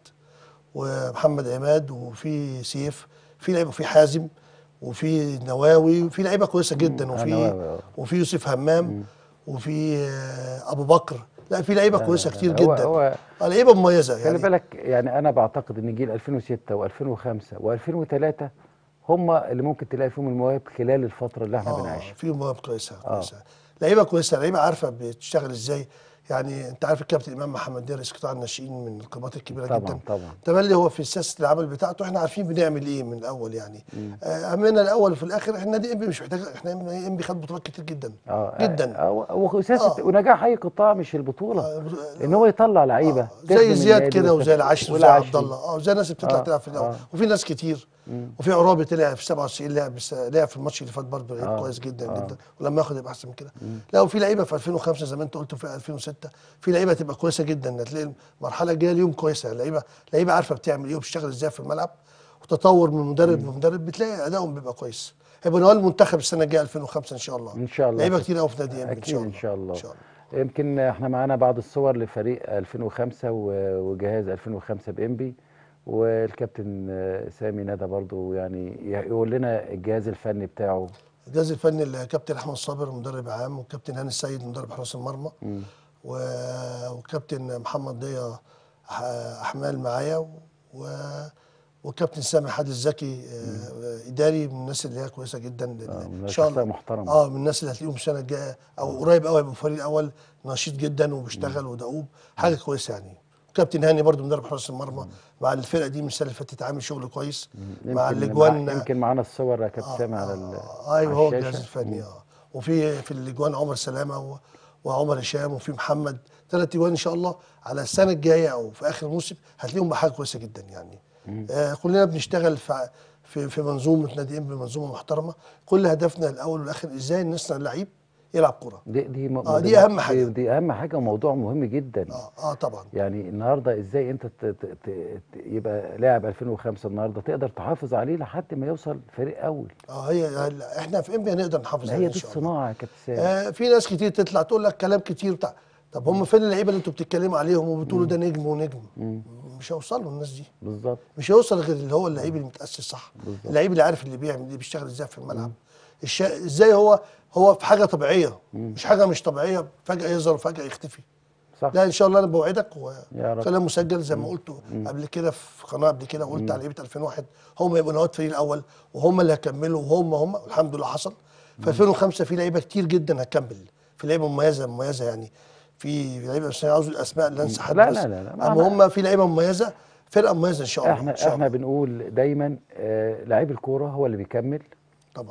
E: ومحمد عماد وفي سيف في لعيبه وفي حازم وفي نواوي وفي لعيبه كويسه جدا
A: آه،
E: وفي
A: نواوي، آه.
E: وفي يوسف همام وفي آه، ابو بكر لا في لعيبه كويسه كتير
A: هو-
E: جدا
A: هو
E: آه، لعيبه مميزه
A: خلي
E: يعني
A: بالك يعني انا بعتقد ان جيل 2006 و2005 و2003 هم اللي ممكن تلاقي فيهم المواهب خلال الفتره اللي احنا
E: آه
A: بنعيشها
E: في مواهب كويسه كويسه لعيبه كويسه لعيبه عارفه بتشتغل ازاي يعني انت عارف الكابتن امام محمد دير رئيس قطاع الناشئين من القامات الكبيره
A: طبعاً،
E: جدا
A: طبعاً.
E: تملي هو في سياسه العمل بتاعته احنا عارفين بنعمل ايه من الاول يعني آه، اهمنا الاول وفي الاخر احنا نادي انبي مش محتاج احنا انبي خد بطولات كتير جدا
A: اه
E: جدا
A: آه، واساسه
E: آه.
A: ونجاح اي قطاع مش البطوله
E: آه،
A: ان هو يطلع لعيبه
E: آه،
A: تخدم
E: زي زياد
A: النادي
E: كده
A: وتخ-
E: وزي العشر وزي
A: والعشري.
E: عبد الله اه زي الناس اللي بتطلع
A: آه،
E: تلعب في الاول
A: آه.
E: وفي ناس كتير وفي عرابي طلع في 97 لعب بس لعب في الماتش اللي فات برضه لعيب
A: آه،
E: كويس جدا
A: آه.
E: جدا ولما ياخد يبقى احسن من كده لا وفي لعيبه في 2005 زي ما انت قلت وفي 2006 في لعيبه تبقى كويسه جدا هتلاقي المرحله الجايه اليوم كويسه لعيبه لعيبه عارفه بتعمل ايه وبتشتغل ازاي في الملعب وتطور من مدرب لمدرب بتلاقي ادائهم بيبقى كويس هيبقى نوال المنتخب السنه الجايه 2005 ان شاء الله
A: ان شاء الله
E: لعيبه كتير قوي في نادي انبي
A: اكيد ان شاء الله
E: ان شاء الله
A: يمكن احنا معانا بعض الصور لفريق 2005 و- وجهاز 2005 بانبي والكابتن آه، سامي ندى برضو يعني يقول لنا الجهاز الفني بتاعه
E: الجهاز الفني الكابتن احمد صابر مدرب عام وكابتن هاني السيد مدرب حراس المرمى و- وكابتن محمد ضيا ح- احمال معايا و وكابتن سامي حاد الزكي آه، اداري من الناس اللي هي كويسه جدا
A: آه، من
E: ان شاء الله
A: شخصية محترمة.
E: اه من الناس اللي هتلاقيهم السنه الجايه او قريب قوي هيبقوا الفريق الاول نشيط جدا وبيشتغل ودؤوب حاجه كويسه يعني كابتن هاني برضو مدرب حراس المرمى مع الفرقه دي من السنه اللي فاتت عامل شغل كويس مع
A: يمكن
E: الاجوان
A: مع- يمكن معانا الصور يا كابتن سامي على ال-
E: آه ايوه
A: على
E: هو
A: الشاشة.
E: الجهاز الفني اه وفي في الاجوان عمر سلامه و- وعمر هشام وفي محمد ثلاث اجوان ان شاء الله على السنه الجايه او في اخر الموسم هتلاقيهم بحاجه كويسه جدا يعني آه كلنا بنشتغل في في في منظومه نادي انبي منظومه محترمه كل هدفنا الاول والاخر ازاي نصنع اللعيب يلعب كوره
A: دي دي, م-
E: آه، دي أهم حاجة.
A: دي, دي اهم حاجه وموضوع مهم جدا
E: اه اه طبعا
A: يعني النهارده ازاي انت ت- ت- ت- ت- يبقى لاعب 2005 النهارده تقدر تحافظ عليه لحد ما يوصل فريق اول
E: اه هي احنا في انبي هنقدر نحافظ
A: ما
E: عليه
A: هي
E: ان
A: دي
E: شاء الله
A: الصناعه يا كابتن سامي
E: آه في ناس كتير تطلع تقول لك كلام كتير بتاع طب هم فين اللعيبه اللي انتوا بتتكلموا عليهم وبتقولوا ده نجم ونجم مش هيوصلوا الناس دي
A: بالظبط
E: مش هيوصل غير اللي هو اللعيب اللي متاسس صح اللعيب اللي عارف اللي بيعمل اللي بيشتغل ازاي في الملعب الش... ازاي هو هو في حاجه طبيعيه مش حاجه مش طبيعيه فجاه يظهر وفجاه يختفي
A: صح
E: لا ان شاء الله انا بوعدك
A: يا رب.
E: وكلام مسجل زي ما قلت قبل كده في قناه قبل كده قلت على لعيبه 2001 هم يبقوا نواه فريق الاول وهم اللي هيكملوا وهم هم والحمد لله حصل في 2005 في لعيبه كتير جدا هتكمل في لعيبه مميزه مميزه يعني في لعيبه بس أنا عاوز الاسماء اللي انسى حد
A: لا،
E: بس.
A: لا، لا، لا، ما
E: اما
A: أنا-
E: هم في لعيبه مميزه فرقه مميزه ان شاء الله
A: احنا
E: إن شاء
A: احنا
E: الله.
A: بنقول دايما آه لعيب الكوره هو اللي بيكمل
E: طبعا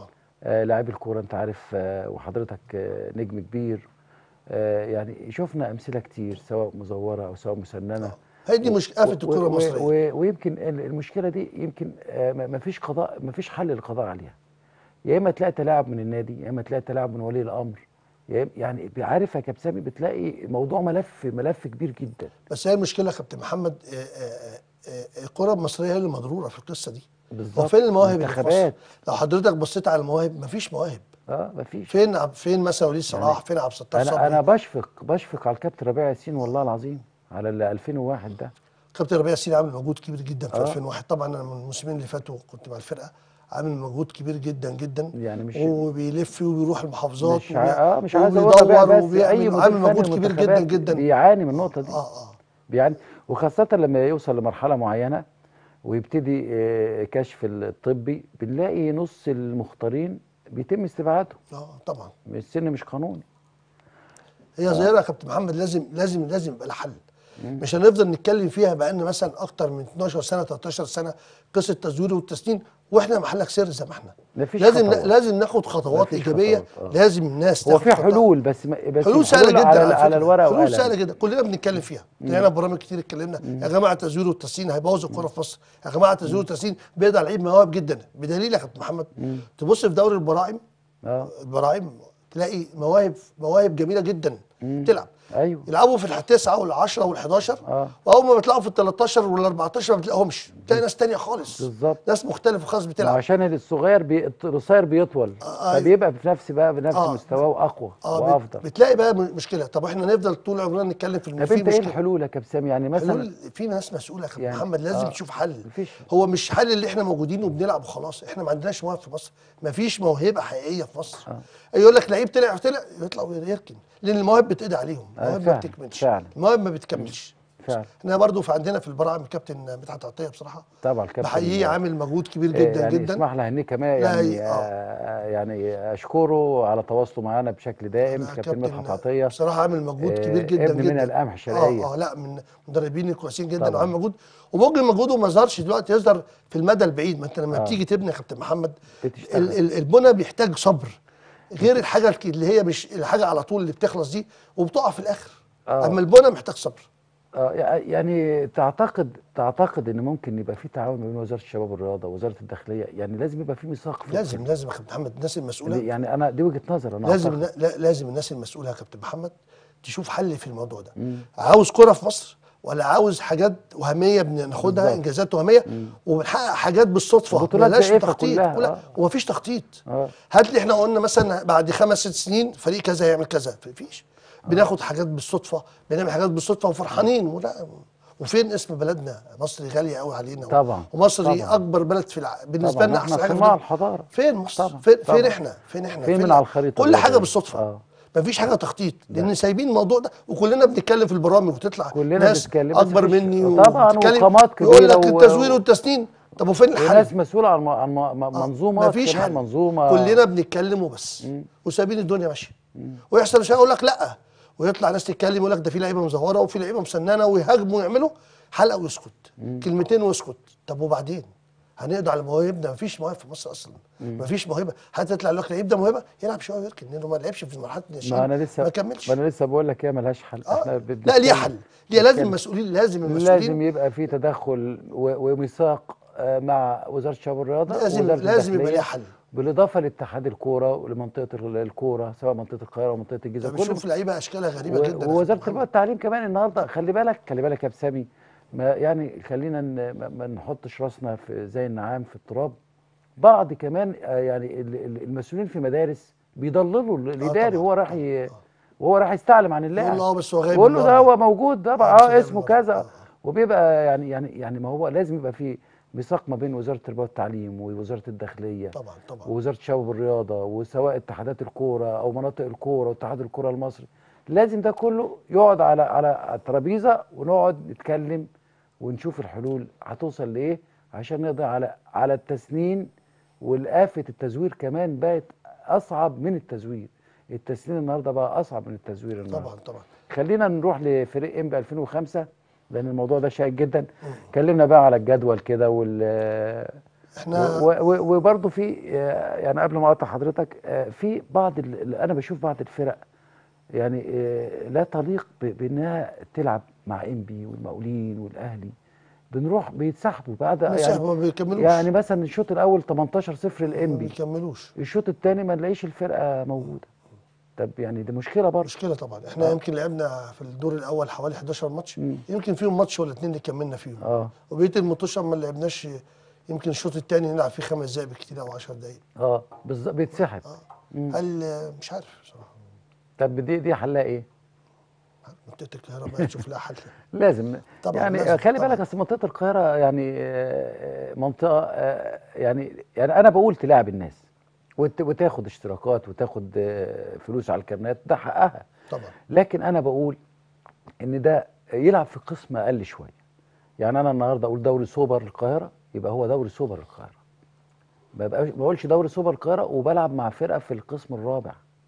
A: آه لاعبي الكوره انت عارف آه وحضرتك آه نجم كبير آه يعني شفنا امثله كتير سواء مزوره او سواء مسننه
E: هي دي مش آفة
A: و-
E: الكرة
A: و-
E: المصرية
A: و- ويمكن ال- المشكله دي يمكن ما فيش قضاء ما فيش حل للقضاء عليها يا اما تلاقي تلاعب من النادي يا اما تلاقي تلاعب من ولي الامر يا إما- يعني عارف يا كابتن سامي بتلاقي موضوع ملف ملف كبير جدا
E: بس هي المشكلة يا كابتن محمد آه، آه، آه، الكرة المصرية هي اللي مضرورة في القصة دي هو
A: بالظبط
E: فين المواهب اللي في مصر؟
A: منتخبات
E: لو حضرتك بصيت على المواهب مفيش مواهب
A: اه مفيش
E: فين عب فين مثلا وليد صلاح فين عبد الستار
A: انا انا
E: صبري
A: بشفق بشفق على الكابتن ربيع ياسين والله العظيم على ال 2001 ده
E: كابتن ربيع ياسين عامل مجهود كبير جدا في
A: آه.
E: 2001 طبعا انا من الموسمين اللي فاتوا كنت مع الفرقه عامل مجهود كبير جدا جدا
A: يعني مش
E: وبيلف وبيروح المحافظات
A: مش ع- اه مش عايز اقول
E: وبيدور
A: ربيع بس
E: وبيعمل-
A: اي مدير
E: عامل
A: فني
E: مجهود كبير جدا
A: المنتخبات
E: جدا
A: بيعاني من النقطه دي
E: اه اه
A: يعني وخاصة لما يوصل لمرحلة معينة ويبتدي آه، كشف الطبي بنلاقي نص المختارين بيتم استبعادهم
E: اه طبعا
A: السن مش قانوني
E: هي ظاهره يا كابتن محمد لازم لازم لازم يبقى لها حل مش هنفضل نتكلم فيها بقالنا مثلا اكتر من 12 سنه 13 سنه قصه التزوير والتسنين واحنا محلك سر زي ما احنا
A: مفيش
E: لازم
A: خطوات.
E: لازم ناخد خطوات
A: مفيش
E: ايجابيه
A: خطوات، آه.
E: لازم الناس
A: هو
E: تاخد
A: في
E: خطوات.
A: حلول بس ما بس
E: حلول سهله جدا
A: على,
E: على,
A: على
E: فكرة.
A: الورق
E: حلول
A: وقلم
E: سهله جدا كلنا بنتكلم فيها طلعنا برامج كتير اتكلمنا يا جماعه التزوير والتسنين هيبوظ الكوره في مصر يا جماعه التزوير والتسنين بيضع لعيب مواهب جدا بدليل يا كابتن محمد تبص في دوري البراعم
A: اه
E: البراعم تلاقي مواهب مواهب جميله جدا بتلعب
A: ايوه
E: يلعبوا في التسعه والعشره والحداشر
A: آه.
E: واول ما بيطلعوا في ال 13 وال 14 ما بتلاقيهمش تلاقي ناس تانية خالص
A: بالظبط.
E: ناس مختلفه خالص بتلعب
A: عشان الصغير بي... القصير بيطول
E: آه،
A: فبيبقى في نفس بقى بنفس
E: آه.
A: مستواه واقوى
E: اه
A: وافضل
E: بت- بتلاقي بقى م- مشكله طب احنا نفضل طول عمرنا نتكلم في
A: طب
E: إن في
A: انت ايه
E: مشكله
A: الحلول يا كابتن سامي يعني مثلا
E: حلول في ناس مسؤوله يا كابتن
A: يعني-
E: محمد لازم
A: آه.
E: تشوف حل
A: مفيش.
E: هو مش حل اللي احنا موجودين وبنلعب وخلاص احنا ما عندناش مواهب في مصر ما فيش موهبه حقيقيه في مصر يقول لك لعيب طلع طلع يطلع ويركن لان المواهب بتقضي عليهم
A: آه،
E: المواهب ما
A: فعلا،
E: بتكملش
A: فعلا.
E: المواهب ما بتكملش
A: فعلا
E: احنا برضو في عندنا في البراعم الكابتن مدحت عطيه بصراحه
A: طبعا كابتن
E: بحييه عامل مجهود كبير
A: آه،
E: جدا
A: يعني
E: جدا
A: اسمح لي هنيك كمان
E: لا،
A: يعني
E: هي- آه.
A: آه يعني اشكره على تواصله معانا بشكل دائم
E: لا،
A: كابتن مدحت عطيه
E: بصراحه عامل مجهود
A: آه،
E: كبير جدا
A: ابن
E: جدا
A: من القمح الشرقية.
E: اه اه لا من مدربين كويسين جدا
A: طبعاً.
E: وعامل مجهود وممكن مجهوده ما ظهرش دلوقتي يظهر في المدى البعيد ما انت لما
A: آه.
E: بتيجي تبني يا كابتن محمد
A: بتشتغل.
E: ال- ال- البنى بيحتاج صبر غير الحاجه الك- اللي هي مش الحاجه على طول اللي بتخلص دي وبتقع في الاخر
A: آه.
E: اما البنى محتاج صبر
A: آه يعني تعتقد تعتقد ان ممكن يبقى في تعاون ما بين وزاره الشباب والرياضه ووزاره الداخليه يعني لازم يبقى في ميثاق في
E: لازم لازم يا كابتن محمد الناس المسؤوله
A: يعني انا دي وجهه نظر انا
E: لازم
A: أعتقد.
E: النا- لا- لازم الناس المسؤوله يا كابتن محمد تشوف حل في الموضوع ده عاوز كرة في مصر ولا عاوز حاجات وهميه بناخدها
A: بالظبط.
E: انجازات وهميه وبنحقق حاجات بالصدفه
A: بطولات
E: ملهاش
A: زائفة
E: تخطيط
A: كلها،
E: ولا
A: آه.
E: ومفيش تخطيط
A: آه.
E: هات لي احنا قلنا مثلا بعد خمس ست سنين فريق كذا يعمل كذا مفيش بناخد حاجات بالصدفه بنعمل حاجات بالصدفه وفرحانين ولا وفين اسم بلدنا مصر غاليه قوي علينا
A: طبعا،
E: ومصر
A: طبعا.
E: اكبر بلد في الع... بالنسبه
A: طبعاً،
E: لنا
A: إحنا
E: احسن حاجه في
A: صناع
E: الدنيا.
A: الحضارة.
E: فين مصر
A: طبعاً،
E: فين, فين
A: طبعاً.
E: احنا فين احنا
A: فين من على الخريطة
E: كل حاجه
A: الوطنية؟
E: بالصدفه
A: آه.
E: مفيش حاجه تخطيط لان سايبين الموضوع ده وكلنا بنتكلم في البرامج وتطلع
A: كلنا
E: ناس
A: بنتكلم، بس
E: اكبر
A: مفيش-
E: مني
A: طبعاً،
E: وبتتكلم
A: وقامات
E: يقول
A: كبيرة
E: لك
A: و-
E: التزوير والتسنين طب وفين الحل؟
A: وناس مسؤوله عن م- عن م- م- منظومه
E: مفيش
A: كمان
E: حل
A: منظومه
E: كلنا بنتكلم وبس وسايبين الدنيا ماشيه ويحصل شيء يقول لك لا ويطلع ناس تتكلم يقول لك ده في لعيبه مزوره وفي لعيبه مسننه ويهاجموا ويعملوا حلقه ويسكت كلمتين ويسكت طب وبعدين هنقضي على مواهبنا مفيش مواهب في مصر اصلا مفيش موهبه حتى يطلع يقول لك لعيب ده موهبه يلعب شويه ويركن لانه ما لعبش في مرحله الناشئين
A: ما انا لسه
E: ما كملش
A: ما انا لسه بقول لك هي ملهاش حل
E: آه.
A: احنا
E: لا
A: بنتكلم-
E: ليها حل ليها لازم
A: بنتكلم.
E: المسؤولين لازم المسؤولين
A: لازم يبقى في تدخل و- وميثاق آه، مع وزاره الشباب والرياضه
E: لازم-
A: ووزارة
E: لازم يبقى
A: الداخلية،
E: ليها حل.
A: بالاضافه لاتحاد الكوره ولمنطقه ال- الكوره سواء منطقه القاهره ومنطقه الجيزه
E: انت
A: كله
E: بتشوف لعيبه اشكالها غريبه
A: و-
E: جدا يا
A: ووزاره
E: أخي
A: التربيه
E: محمد.
A: والتعليم كمان النهارده خلي بالك خلي بالك يا بسامي ما يعني خلينا ن- ما ما نحطش راسنا في زي النعام في التراب بعض كمان آه، يعني ال- ال- المسؤولين في مدارس بيضللوا ال- الاداري
E: طبعاً.
A: وهو راح ي... وهو راح يستعلم عن اللاعب
E: يقول له اه بس هو غايب
A: يقول له ده
E: النهاردة.
A: هو موجود ده
E: آه،
A: بقى
E: بس
A: اه
E: غايب
A: اسمه
E: النهاردة.
A: كذا
E: آه.
A: وبيبقى يعني يعني يعني ما هو لازم يبقى في ميثاق ما بين وزاره التربيه والتعليم ووزاره الداخليه
E: طبعا طبعا
A: ووزاره الشباب والرياضه وسواء اتحادات الكوره او مناطق الكوره واتحاد الكوره المصري لازم ده كله يقعد على على الترابيزه ونقعد نتكلم ونشوف الحلول هتوصل لايه عشان نقضي على على التسنين والآفة التزوير كمان بقت اصعب من التزوير التسنين النهارده بقى اصعب من التزوير النهارده
E: طبعا طبعا
A: خلينا نروح لفريق ام 2005 لان الموضوع ده شائك جدا اتكلمنا بقى على الجدول كده وال
E: احنا
A: و- و- وبرضه في آه، يعني قبل ما اقطع حضرتك آه، في بعض ال- انا بشوف بعض الفرق يعني آه، لا تليق ب- بانها تلعب مع انبي والمقاولين والاهلي بنروح بيتسحبوا بعد
E: مش
A: يعني
E: ما بيكملوش
A: يعني مثلا الشوط الاول 18 0
E: ما
A: لانبي
E: بيكملوش
A: الشوط الثاني ما نلاقيش الفرقه موجوده طب يعني دي مشكله برضه
E: مشكله طبعا احنا يمكن لعبنا في الدور الاول حوالي 11 ماتش
A: مم.
E: يمكن فيهم ماتش ولا اتنين اللي كملنا فيهم
A: اه
E: وبقيه الماتشات ما لعبناش يمكن الشوط الثاني نلعب فيه خمس دقائق بالكتير او 10 دقائق
A: اه بالظبط بيتسحب مم.
E: هل مش عارف بصراحه
A: طب دي دي حلها ايه؟
E: منطقه القاهره بقى تشوف لها حل
A: لازم
E: طبعاً
A: يعني
E: لازم،
A: خلي
E: طبعاً.
A: بالك اصل منطقه القاهره يعني آه، منطقه آه، يعني يعني انا بقول تلاعب الناس وت- وتاخد اشتراكات وتاخد آه، فلوس على الكرنات ده حقها
E: طبعا
A: لكن انا بقول ان ده يلعب في قسم اقل شويه يعني انا النهارده اقول دوري سوبر القاهره يبقى هو دوري سوبر القاهره ما بقاش- ما بقولش دوري سوبر القاهره وبلعب مع فرقه في القسم الرابع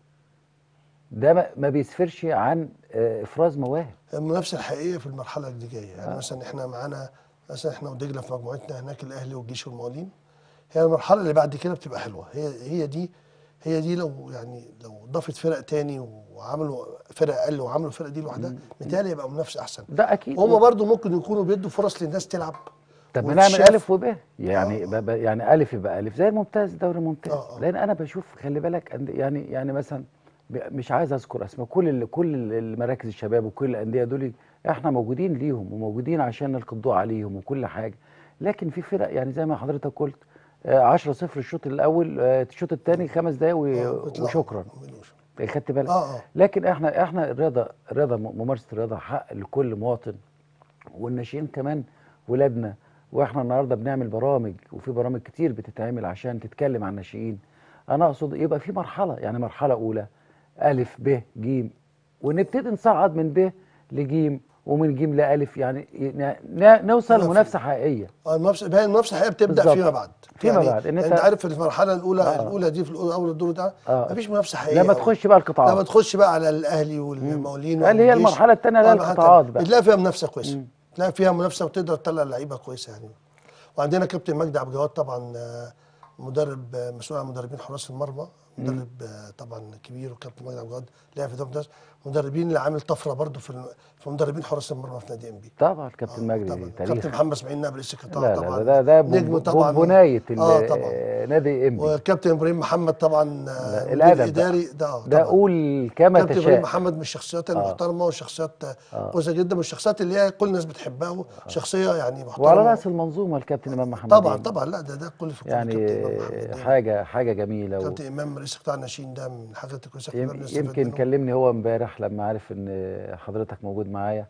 A: ده ما- ما بيسفرش عن آه، افراز مواهب
E: المنافسه الحقيقيه في المرحله اللي جايه يعني مثلا احنا معانا مثلا احنا ودجله في مجموعتنا هناك الاهلي والجيش والمقاولين هي المرحله اللي بعد كده بتبقى حلوه هي هي دي هي دي لو يعني لو ضافت فرق تاني وعملوا فرق اقل وعملوا الفرق دي لوحدها متهيألي يبقى منافسه احسن
A: ده اكيد
E: وهم برضو ممكن يكونوا بيدوا فرص للناس تلعب
A: طب ما نعمل
E: وتشاف.
A: الف وب يعني
E: آه.
A: ب- ب- يعني الف يبقى الف زي الممتاز دوري ممتاز
E: آه، آه.
A: لان انا بشوف خلي بالك أند- يعني يعني مثلا ب- مش عايز اذكر اسماء كل ال- كل ال- المراكز الشباب وكل الانديه دول احنا موجودين ليهم وموجودين عشان نلقي الضوء عليهم وكل حاجه لكن في فرق يعني زي ما حضرتك قلت 10 0 الشوط الاول آه، الشوط الثاني خمس دقايق و-
E: آه، بيطلعوا.
A: وشكرا
E: ما بيعملوش.
A: خدت بالك
E: اه اه
A: لكن احنا احنا الرياضه الرياضه م- ممارسه الرياضه حق لكل مواطن والناشئين كمان ولادنا واحنا النهارده بنعمل برامج وفي برامج كتير بتتعمل عشان تتكلم عن الناشئين انا اقصد يبقى في مرحله يعني مرحله اولى الف ب ج ونبتدي نصعد من ب لج ومن ج لالف يعني ن- ن- نوصل
E: منافسة.
A: لمنافسه حقيقيه
E: اه المنافسه هي المنافسه الحقيقيه بتبدا
A: بالظبط.
E: فيما بعد
A: فيما
E: يعني
A: بعد، إن
E: يعني
A: أنت-
E: انت عارف في المرحله الاولى
A: آه.
E: الاولى دي في الأولى- اول الدور ده
A: آه.
E: مفيش منافسه حقيقيه
A: لما
E: أوي.
A: تخش بقى القطاعات
E: لما تخش بقى على الاهلي والمقاولين
A: اللي هي
E: والجيش،
A: المرحلة التانية اللي هي
E: آه، المرحلة
A: القطاعات
E: التانية.
A: بقى.
E: بتلاقي فيها منافسه كويسه تلاقي فيها منافسه وتقدر تطلع لعيبه كويسه يعني وعندنا كابتن مجدي عبد الجواد طبعا آه، مدرب آه، مسؤول عن مدربين حراس المرمى مدرب آه، طبعا كبير وكابتن مجدي عبد الجواد لعب في دوري ممتاز مدربين اللي عامل طفره برضه في الم- في مدربين حراس المرمى في نادي ام بي
A: طبعا كابتن
E: طبعا
A: مجدي تاريخ
E: كابتن محمد اسماعيل نائب رئيس القطاع
A: لا
E: طبعا
A: لا ده ده
E: نجم
A: بن-
E: طبعا
A: بنايه ال-
E: اه طبعا
A: نادي انبي
E: وكابتن ابراهيم محمد طبعا آه، مدير
A: الادب بقى.
E: اداري ده آه،
A: ده
E: طبعاً.
A: قول كما
E: كابتن ابراهيم
A: تشاء
E: محمد من الشخصيات المحترمه والشخصيات كويسه جدا من الشخصيات اللي هي كل الناس بتحبها شخصيه يعني محترمه
A: وعلى راس المنظومه الكابتن امام محمد
E: طبعا طبعا لا ده ده كل في كل
A: يعني
E: كابتن امام محمد
A: حاجه حاجه جميله و...
E: كابتن امام رئيس قطاع الناشئين ده من الحاجات الكويسه
A: يم-
E: كلنا بنستفاد
A: يمكن
E: منه.
A: كلمني هو امبارح لما عرف ان حضرتك موجود معايا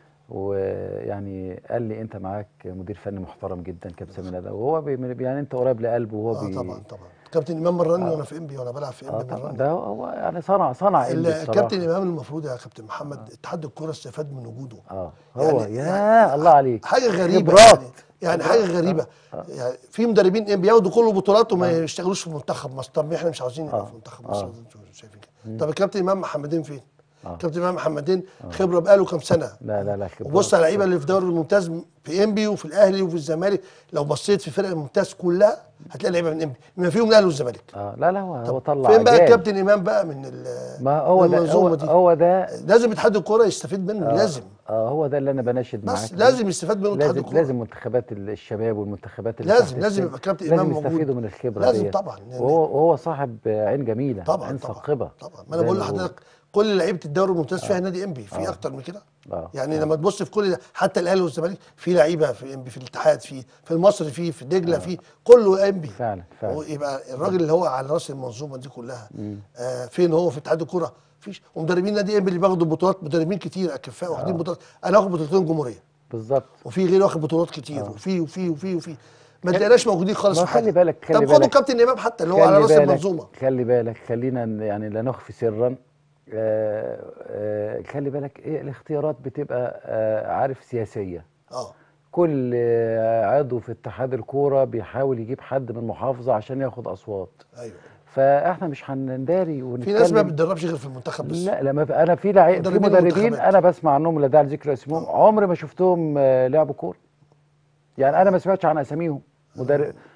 A: ويعني قال لي انت معاك مدير فني محترم جدا كابتن سامي ندى وهو بي يعني انت قريب لقلبه وهو
E: اه
A: بي
E: طبعا طبعا كابتن امام مرني وانا في انبي وانا بلعب في
A: اه
E: انبي
A: طبعا
E: مرني
A: ده هو يعني صنع صنع انبي بصراحه
E: الكابتن امام المفروض يا كابتن محمد اتحاد الكوره استفاد من وجوده
A: اه هو
E: يعني-
A: يا
E: يعني
A: الله عليك
E: حاجه غريبه
A: خبرات.
E: يعني, يعني حاجه غريبه يعني في مدربين إيه بياخدوا كل البطولات وما يشتغلوش في منتخب مصر طب احنا مش عاوزين نبقى
A: آه.
E: في منتخب
A: آه.
E: مصر انتوا شايفين كده طب الكابتن امام محمدين فين؟ كابتن امام محمدين خبره بقاله كام سنه
A: لا لا لا خبرات.
E: وبص على اللعيبه اللي في دوري الممتاز في انبي وفي الاهلي وفي الزمالك لو بصيت في فرق الممتاز كلها هتلاقي لعيبه من انبي بما فيهم الاهلي والزمالك
A: اه لا لا هو هو طلع
E: فين بقى
A: أجيال.
E: الكابتن امام بقى من ال-
A: ما هو
E: من
A: ده هو,
E: المنظومه دي
A: هو ده
E: لازم اتحاد الكوره يستفيد منه لازم
A: اه هو ده اللي انا بناشد معاك
E: بس
A: بيه.
E: لازم يستفاد منه اتحاد
A: لازم
E: الكوره
A: لازم منتخبات الشباب والمنتخبات اللي
E: لازم
A: تحت
E: لازم
A: السن
E: يبقى كابتن
A: لازم
E: امام موجود
A: يستفيدوا من الخبره
E: لازم
A: ديت.
E: طبعا يعني
A: وهو وهو صاحب عين جميله
E: طبعا
A: عين
E: طبعا
A: ثاقبه
E: طبعا ما انا بقول لحضرتك كل لعيبه الدوري الممتاز فيها نادي انبي في اكتر من كده
A: آه.
E: يعني لما تبص في كل حتى الاهلي والزمالك في لعيبه في انبي في الاتحاد في في المصري في في دجله في كله انبي
A: فعلا فعلا
E: هو يبقى الراجل اللي هو على راس المنظومه دي كلها آه فين هو في اتحاد الكوره فيش ومدربين نادي انبي اللي بياخدوا بطولات مدربين كتير اكفاء واخدين بطولات انا واخد بطولتين جمهوريه
A: بالظبط
E: وفي غيري واخد بطولات كتير وفي وفي وفي وفي ما تلاقيناش موجودين خالص
A: ما
E: في حاجه
A: خلي بالك- خلي
E: طب خدوا
A: بالك.
E: كابتن امام حتى اللي هو على
A: خلي
E: راس
A: بالك-
E: المنظومه
A: خلي بالك خلينا ن- يعني لا نخفي سرا آه آه خلي بالك ايه الاختيارات بتبقى آه عارف سياسيه
E: اه
A: كل آه، عضو في اتحاد الكوره بيحاول يجيب حد من محافظه عشان ياخد اصوات
E: ايوه
A: فاحنا مش هنداري
E: في
A: ونتكلم
E: ناس ما بتدربش غير في المنتخب بس
A: لا لما ب- انا في لعيب في
E: مدربين
A: مدربين
E: المنتخبات.
A: انا بسمع عنهم لا داعي لذكر اسمهم عمري ما شفتهم آه، لعبوا كوره يعني انا ما سمعتش عن اساميهم مدرب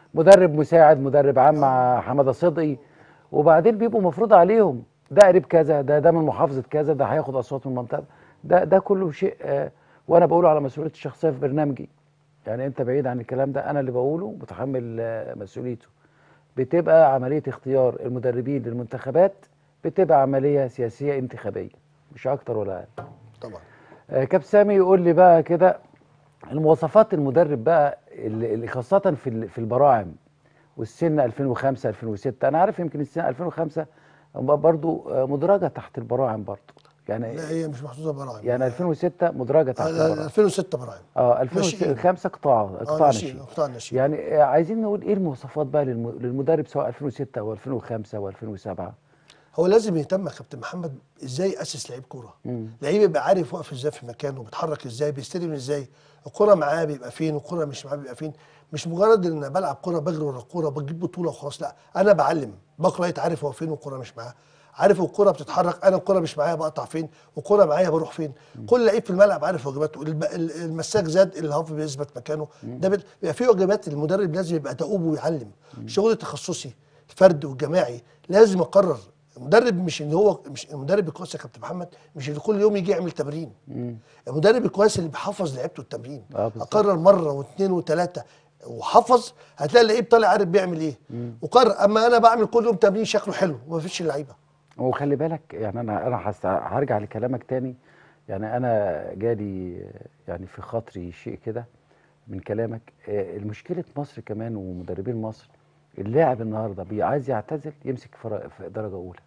A: مدرب مساعد مدرب عام مع حماده صدقي وبعدين بيبقوا مفروض عليهم ده قريب كذا ده ده من محافظه كذا ده هياخد اصوات من المنطقه ده ده كله شيء آه وانا بقوله على مسؤوليتي الشخصيه في برنامجي يعني انت بعيد عن الكلام ده انا اللي بقوله متحمل آه مسؤوليته بتبقى عمليه اختيار المدربين للمنتخبات بتبقى عمليه سياسيه انتخابيه مش اكتر ولا اقل
E: طبعا
A: آه، كابتن سامي يقول لي بقى كده المواصفات المدرب بقى اللي اللي خاصة في ال- في البراعم والسن 2005 2006 انا عارف يمكن السن 2005 برضو آه، مدرجة تحت البراعم برضو يعني
E: لا هي مش محطوطه براعم
A: يعني 2006 مدرجة تحت
E: آه، لا،
A: البراعم
E: 2006 براعم
A: اه
E: ناشئين.
A: 2005 قطاع قطاع
E: ناشئين،
A: ناشئين
E: قطاع ناشئين.
A: يعني آه، عايزين نقول ايه المواصفات بقى للم- للمدرب سواء 2006 او 2005 او 2007
E: هو لازم يهتم يا كابتن محمد ازاي ياسس لعيب كوره لعيب يبقى عارف واقف ازاي في مكانه بيتحرك ازاي بيستلم ازاي الكوره معاه بيبقى فين والكوره مش معاه بيبقى فين مش مجرد ان أنا بلعب كوره بجري ورا الكوره بجيب بطوله وخلاص لا انا بعلم بقرا عارف هو فين والكوره مش معاه عارف الكوره بتتحرك انا الكوره مش معايا بقطع فين والكوره معايا بروح فين كل لعيب في الملعب عارف واجباته الب- ال- المساك زاد الهاف بيثبت مكانه ده بت- بيبقى في واجبات المدرب لازم يبقى دؤوب ويعلم شغل تخصصي الفرد والجماعي لازم اقرر المدرب مش ان هو مش المدرب الكويس يا كابتن محمد مش اللي كل يوم يجي يعمل تمرين المدرب الكويس اللي بيحفظ لعيبته التمرين
A: آه، بالظبط.
E: اقرر مره واثنين وثلاثه وحفظ هتلاقي اللعيب طالع عارف بيعمل ايه وقرر اما انا بعمل كل يوم تمرين شكله حلو ومفيش اللعيبه
A: وخلي بالك يعني انا انا هست- هرجع لكلامك تاني يعني انا جالي يعني في خاطري شيء كده من كلامك آه، المشكله مصر كمان ومدربين مصر اللاعب النهارده بي- عايز يعتزل يمسك فرق في درجه اولى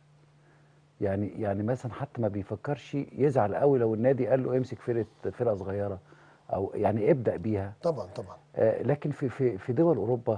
A: يعني يعني مثلا حتى ما بيفكرش يزعل قوي لو النادي قال له امسك فرقه فرقه صغيره او يعني ابدا بيها
E: طبعا طبعا
A: آه، لكن في في في دول اوروبا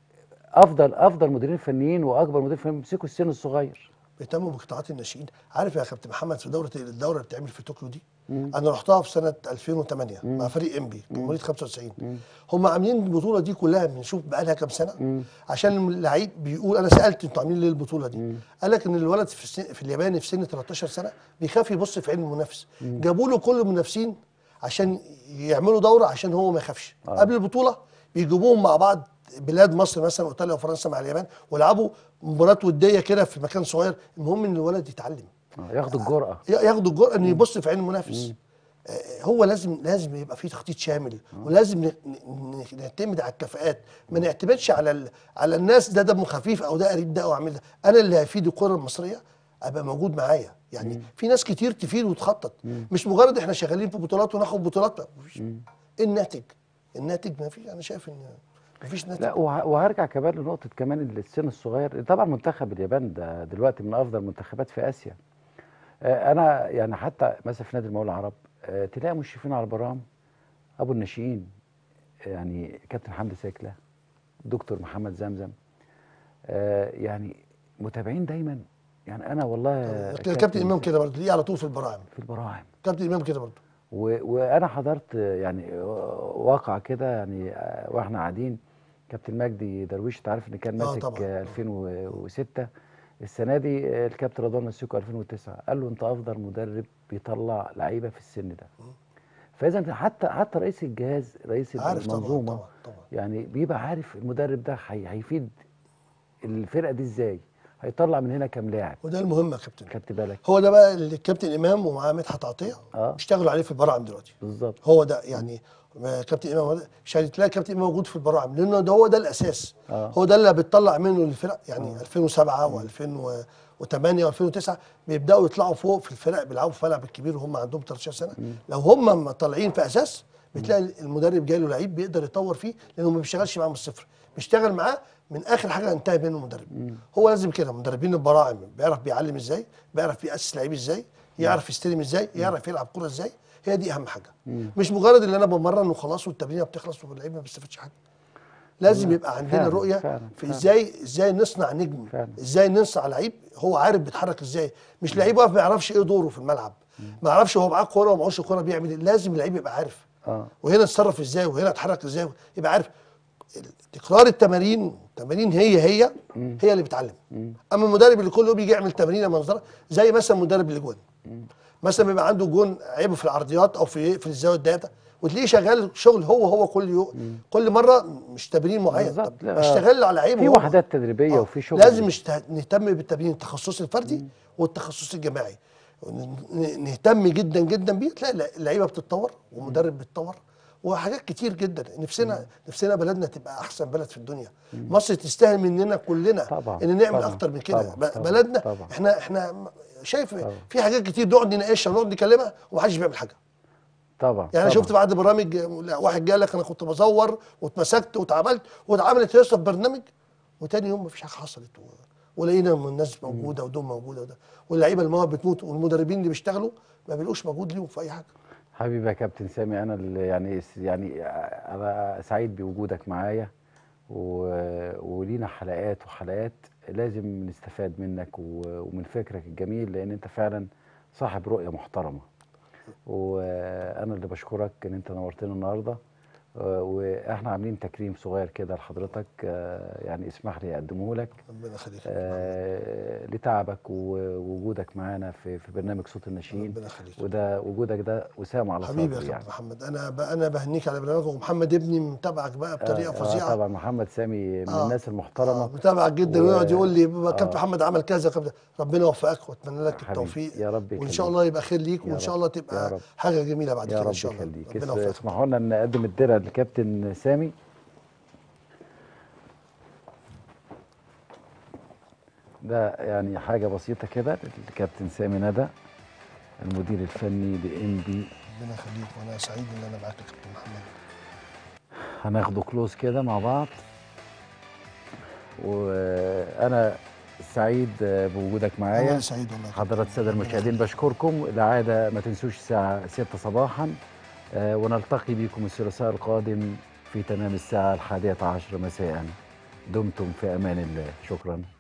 A: افضل افضل مديرين فنيين واكبر مدير فنيين بيمسكوا السن الصغير
E: بيهتموا بقطاعات الناشئين عارف يا كابتن محمد في دوره الدوره اللي بتعمل في طوكيو دي انا رحتها في سنه 2008 مع فريق انبي جمهوريه 95 هم عاملين البطوله دي كلها بنشوف بقى لها كام سنه عشان اللعيب بيقول انا سالت انتوا عاملين ليه البطوله دي قال لك ان الولد في, السن في اليابان في سن 13 سنه بيخاف يبص في عين المنافس جابوا له كل المنافسين عشان يعملوا دوره عشان هو ما يخافش قبل البطوله بيجيبوهم مع بعض بلاد مصر مثلا ايطاليا وفرنسا مع اليابان ويلعبوا مباراه وديه كده في مكان صغير المهم ان الولد يتعلم
A: آه، ياخدوا الجرأه
E: ي- ياخدوا الجرأه انه يبص في عين المنافس آه، هو لازم لازم يبقى في تخطيط شامل ولازم ن- ن- ن- نعتمد على الكفاءات ما نعتمدش على ال... على الناس ده دمه خفيف او ده قريب ده او عامل ده انا اللي هيفيد الكره المصريه ابقى موجود معايا يعني في ناس كتير تفيد وتخطط مش مجرد احنا شغالين في بطولات وناخد بطولات لا مفيش ايه الناتج الناتج ما فيش انا شايف ان مفيش ناتج
A: لا وه- وهرجع كمان لنقطة كمان السن الصغير طبعا منتخب اليابان ده دلوقتي من أفضل المنتخبات في آسيا آه، أنا يعني حتى مثلا في نادي المقاولة العرب آه، تلاقي مشرفين على البرامج أبو الناشئين يعني كابتن حمدي ساكلة دكتور محمد زمزم آه، يعني متابعين دايما يعني أنا والله يا
E: كابتن امام كده برضه ليه على طول في البراعم
A: في البراعم
E: كابتن امام كده برضه
A: و- وانا حضرت يعني واقع كده يعني آه، واحنا قاعدين كابتن مجدي درويش انت عارف ان كان
E: آه
A: ماسك
E: طبعاً.
A: آه، 2006 السنه دي آه، الكابتن رضوان مسيكو 2009 قال له انت افضل مدرب بيطلع لعيبه في السن ده فاذا حتى حتى رئيس الجهاز رئيس
E: عارف طبعا
A: المنظومه
E: طبعا طبعا
A: يعني بيبقى عارف المدرب ده هي- هيفيد الفرقه دي ازاي هيطلع من هنا كام لاعب
E: وده المهم يا كابتن
A: خدت بالك
E: هو ده بقى اللي الكابتن امام ومعاه مدحت عطيه
A: اه
E: اشتغلوا عليه في البراعم دلوقتي
A: بالظبط
E: هو ده يعني ما كابتن امام هو ده- عشان تلاقي كابتن امام موجود في البراعم لانه ده هو ده الاساس
A: آه.
E: هو ده اللي بتطلع منه الفرق يعني 2007 و2008 و2009 بيبداوا يطلعوا فوق في الفرق بيلعبوا في الملعب الكبير وهم عندهم 13 سنه لو هم ما طالعين في اساس بتلاقي المدرب جاي له لعيب بيقدر يطور فيه لانه ما بيشتغلش معاه من الصفر بيشتغل معاه من اخر حاجه انتهى منه المدرب هو لازم كده مدربين البراعم بيعرف بيعلم ازاي بيعرف بيأسس لعيب ازاي يعرف يستلم ازاي يعرف يلعب كوره ازاي هي دي اهم حاجه مش مجرد ان انا بمرن وخلاص والتمرين بتخلص واللعيب ما بيستفادش حاجه لازم يبقى عندنا
A: فعلا،
E: رؤيه
A: فعلا،
E: في
A: فعلا.
E: ازاي ازاي نصنع نجم
A: فعلا.
E: ازاي نصنع لعيب هو عارف بيتحرك ازاي مش لعيب واقف ما يعرفش ايه دوره في الملعب ما يعرفش هو معاه كوره ومعهوش كوره بيعمل ايه لازم اللعيب يبقى عارف
A: اه
E: وهنا اتصرف ازاي وهنا اتحرك ازاي يبقى عارف تكرار التمارين التمارين هي هي هي اللي بتعلم اما المدرب اللي كل يوم يجي يعمل تمرين منظره زي مثلا مدرب الاجوان مثلا بيبقى عنده جون عيبه في العرضيات او في في الزاويه الضيقه وتلاقيه شغال شغل هو هو كل يوم كل مره مش تمرين معين
A: بالظبط.
E: طب
A: لا،
E: اشتغل على لعيبه
A: في
E: هو.
A: وحدات تدريبيه
E: آه،
A: وفي شغل
E: لازم نشته- نهتم بالتمرين التخصصي الفردي والتخصصي الجماعي ن- ن- نهتم جدا جدا بيه تلاقي اللعيبه بتتطور ومدرب بيتطور وحاجات كتير جدا نفسنا نفسنا بلدنا تبقى احسن بلد في الدنيا مصر تستاهل مننا كلنا
A: طبعا،
E: ان نعمل
A: طبعا،
E: اكتر من كده
A: طبعا،
E: ب-
A: طبعا،
E: بلدنا
A: طبعا.
E: احنا احنا شايف في حاجات كتير نقعد نناقشها ونقعد نكلمها ومحدش بيعمل حاجه
A: طبعا
E: يعني انا
A: طبعا.
E: شفت بعد برامج لا، واحد جه لك انا كنت بزور واتمسكت واتعملت واتعملت هيصه في برنامج وتاني يوم مفيش حاجه حصلت و... ولقينا إن الناس موجوده ودول موجوده وده واللعيبه المواهب بتموت والمدربين اللي بيشتغلوا ما بيلاقوش مجهود ليهم في اي حاجه
A: حبيبي يا كابتن سامي انا اللي يعني يعني انا سعيد بوجودك معايا و- ولينا حلقات وحلقات لازم نستفاد منك و- ومن فكرك الجميل لان انت فعلا صاحب رؤيه محترمه وانا اللي بشكرك ان انت نورتنا النهارده آه، واحنا عاملين تكريم صغير كده لحضرتك آه، يعني اسمح لي اقدمه لك
E: ربنا يخليك
A: آه، لتعبك ووجودك معانا في في برنامج صوت الناشئين
E: ربنا يخليك
A: وده وجودك ده وسام على
E: حبيبي يا
A: صدري
E: كابتن
A: يعني
E: محمد انا ب... انا بهنيك على برنامجك ومحمد ابني متابعك بقى بطريقه
A: آه،
E: فظيعه
A: آه طبعا محمد سامي من
E: آه،
A: الناس المحترمه
E: آه متابعك جدا
A: و-
E: ويقعد يقول لي بابا كابتن
A: آه.
E: محمد عمل كذا كذا ربنا يوفقك واتمنى لك
A: حبيبي،
E: التوفيق
A: يا رب
E: وان
A: يخليك.
E: شاء الله يبقى خير ليك
A: يا
E: وان شاء
A: رب،
E: الله
A: يا
E: تبقى
A: رب.
E: حاجه جميله بعد
A: يا
E: كده
A: رب
E: ان شاء الله
A: يخليك
E: ربنا
A: اس-
E: يوفقك
A: اسمحوا لنا نقدم الدرع لكابتن سامي ده يعني حاجه بسيطه كده للكابتن سامي ندى المدير الفني لام بي
E: ربنا يخليك وانا سعيد ان انا معاك يا كابتن محمد
A: هناخده كلوز كده مع بعض وانا سعيد بوجودك معايا
E: انا سعيد والله يا كابتن.
A: حضرات الساده
E: ربنا
A: المشاهدين
E: يخليك.
A: بشكركم العاده ما تنسوش الساعه 6 صباحا آه، ونلتقي بكم الثلاثاء القادم في تمام الساعه الحادية عشر مساء دمتم في امان الله شكرا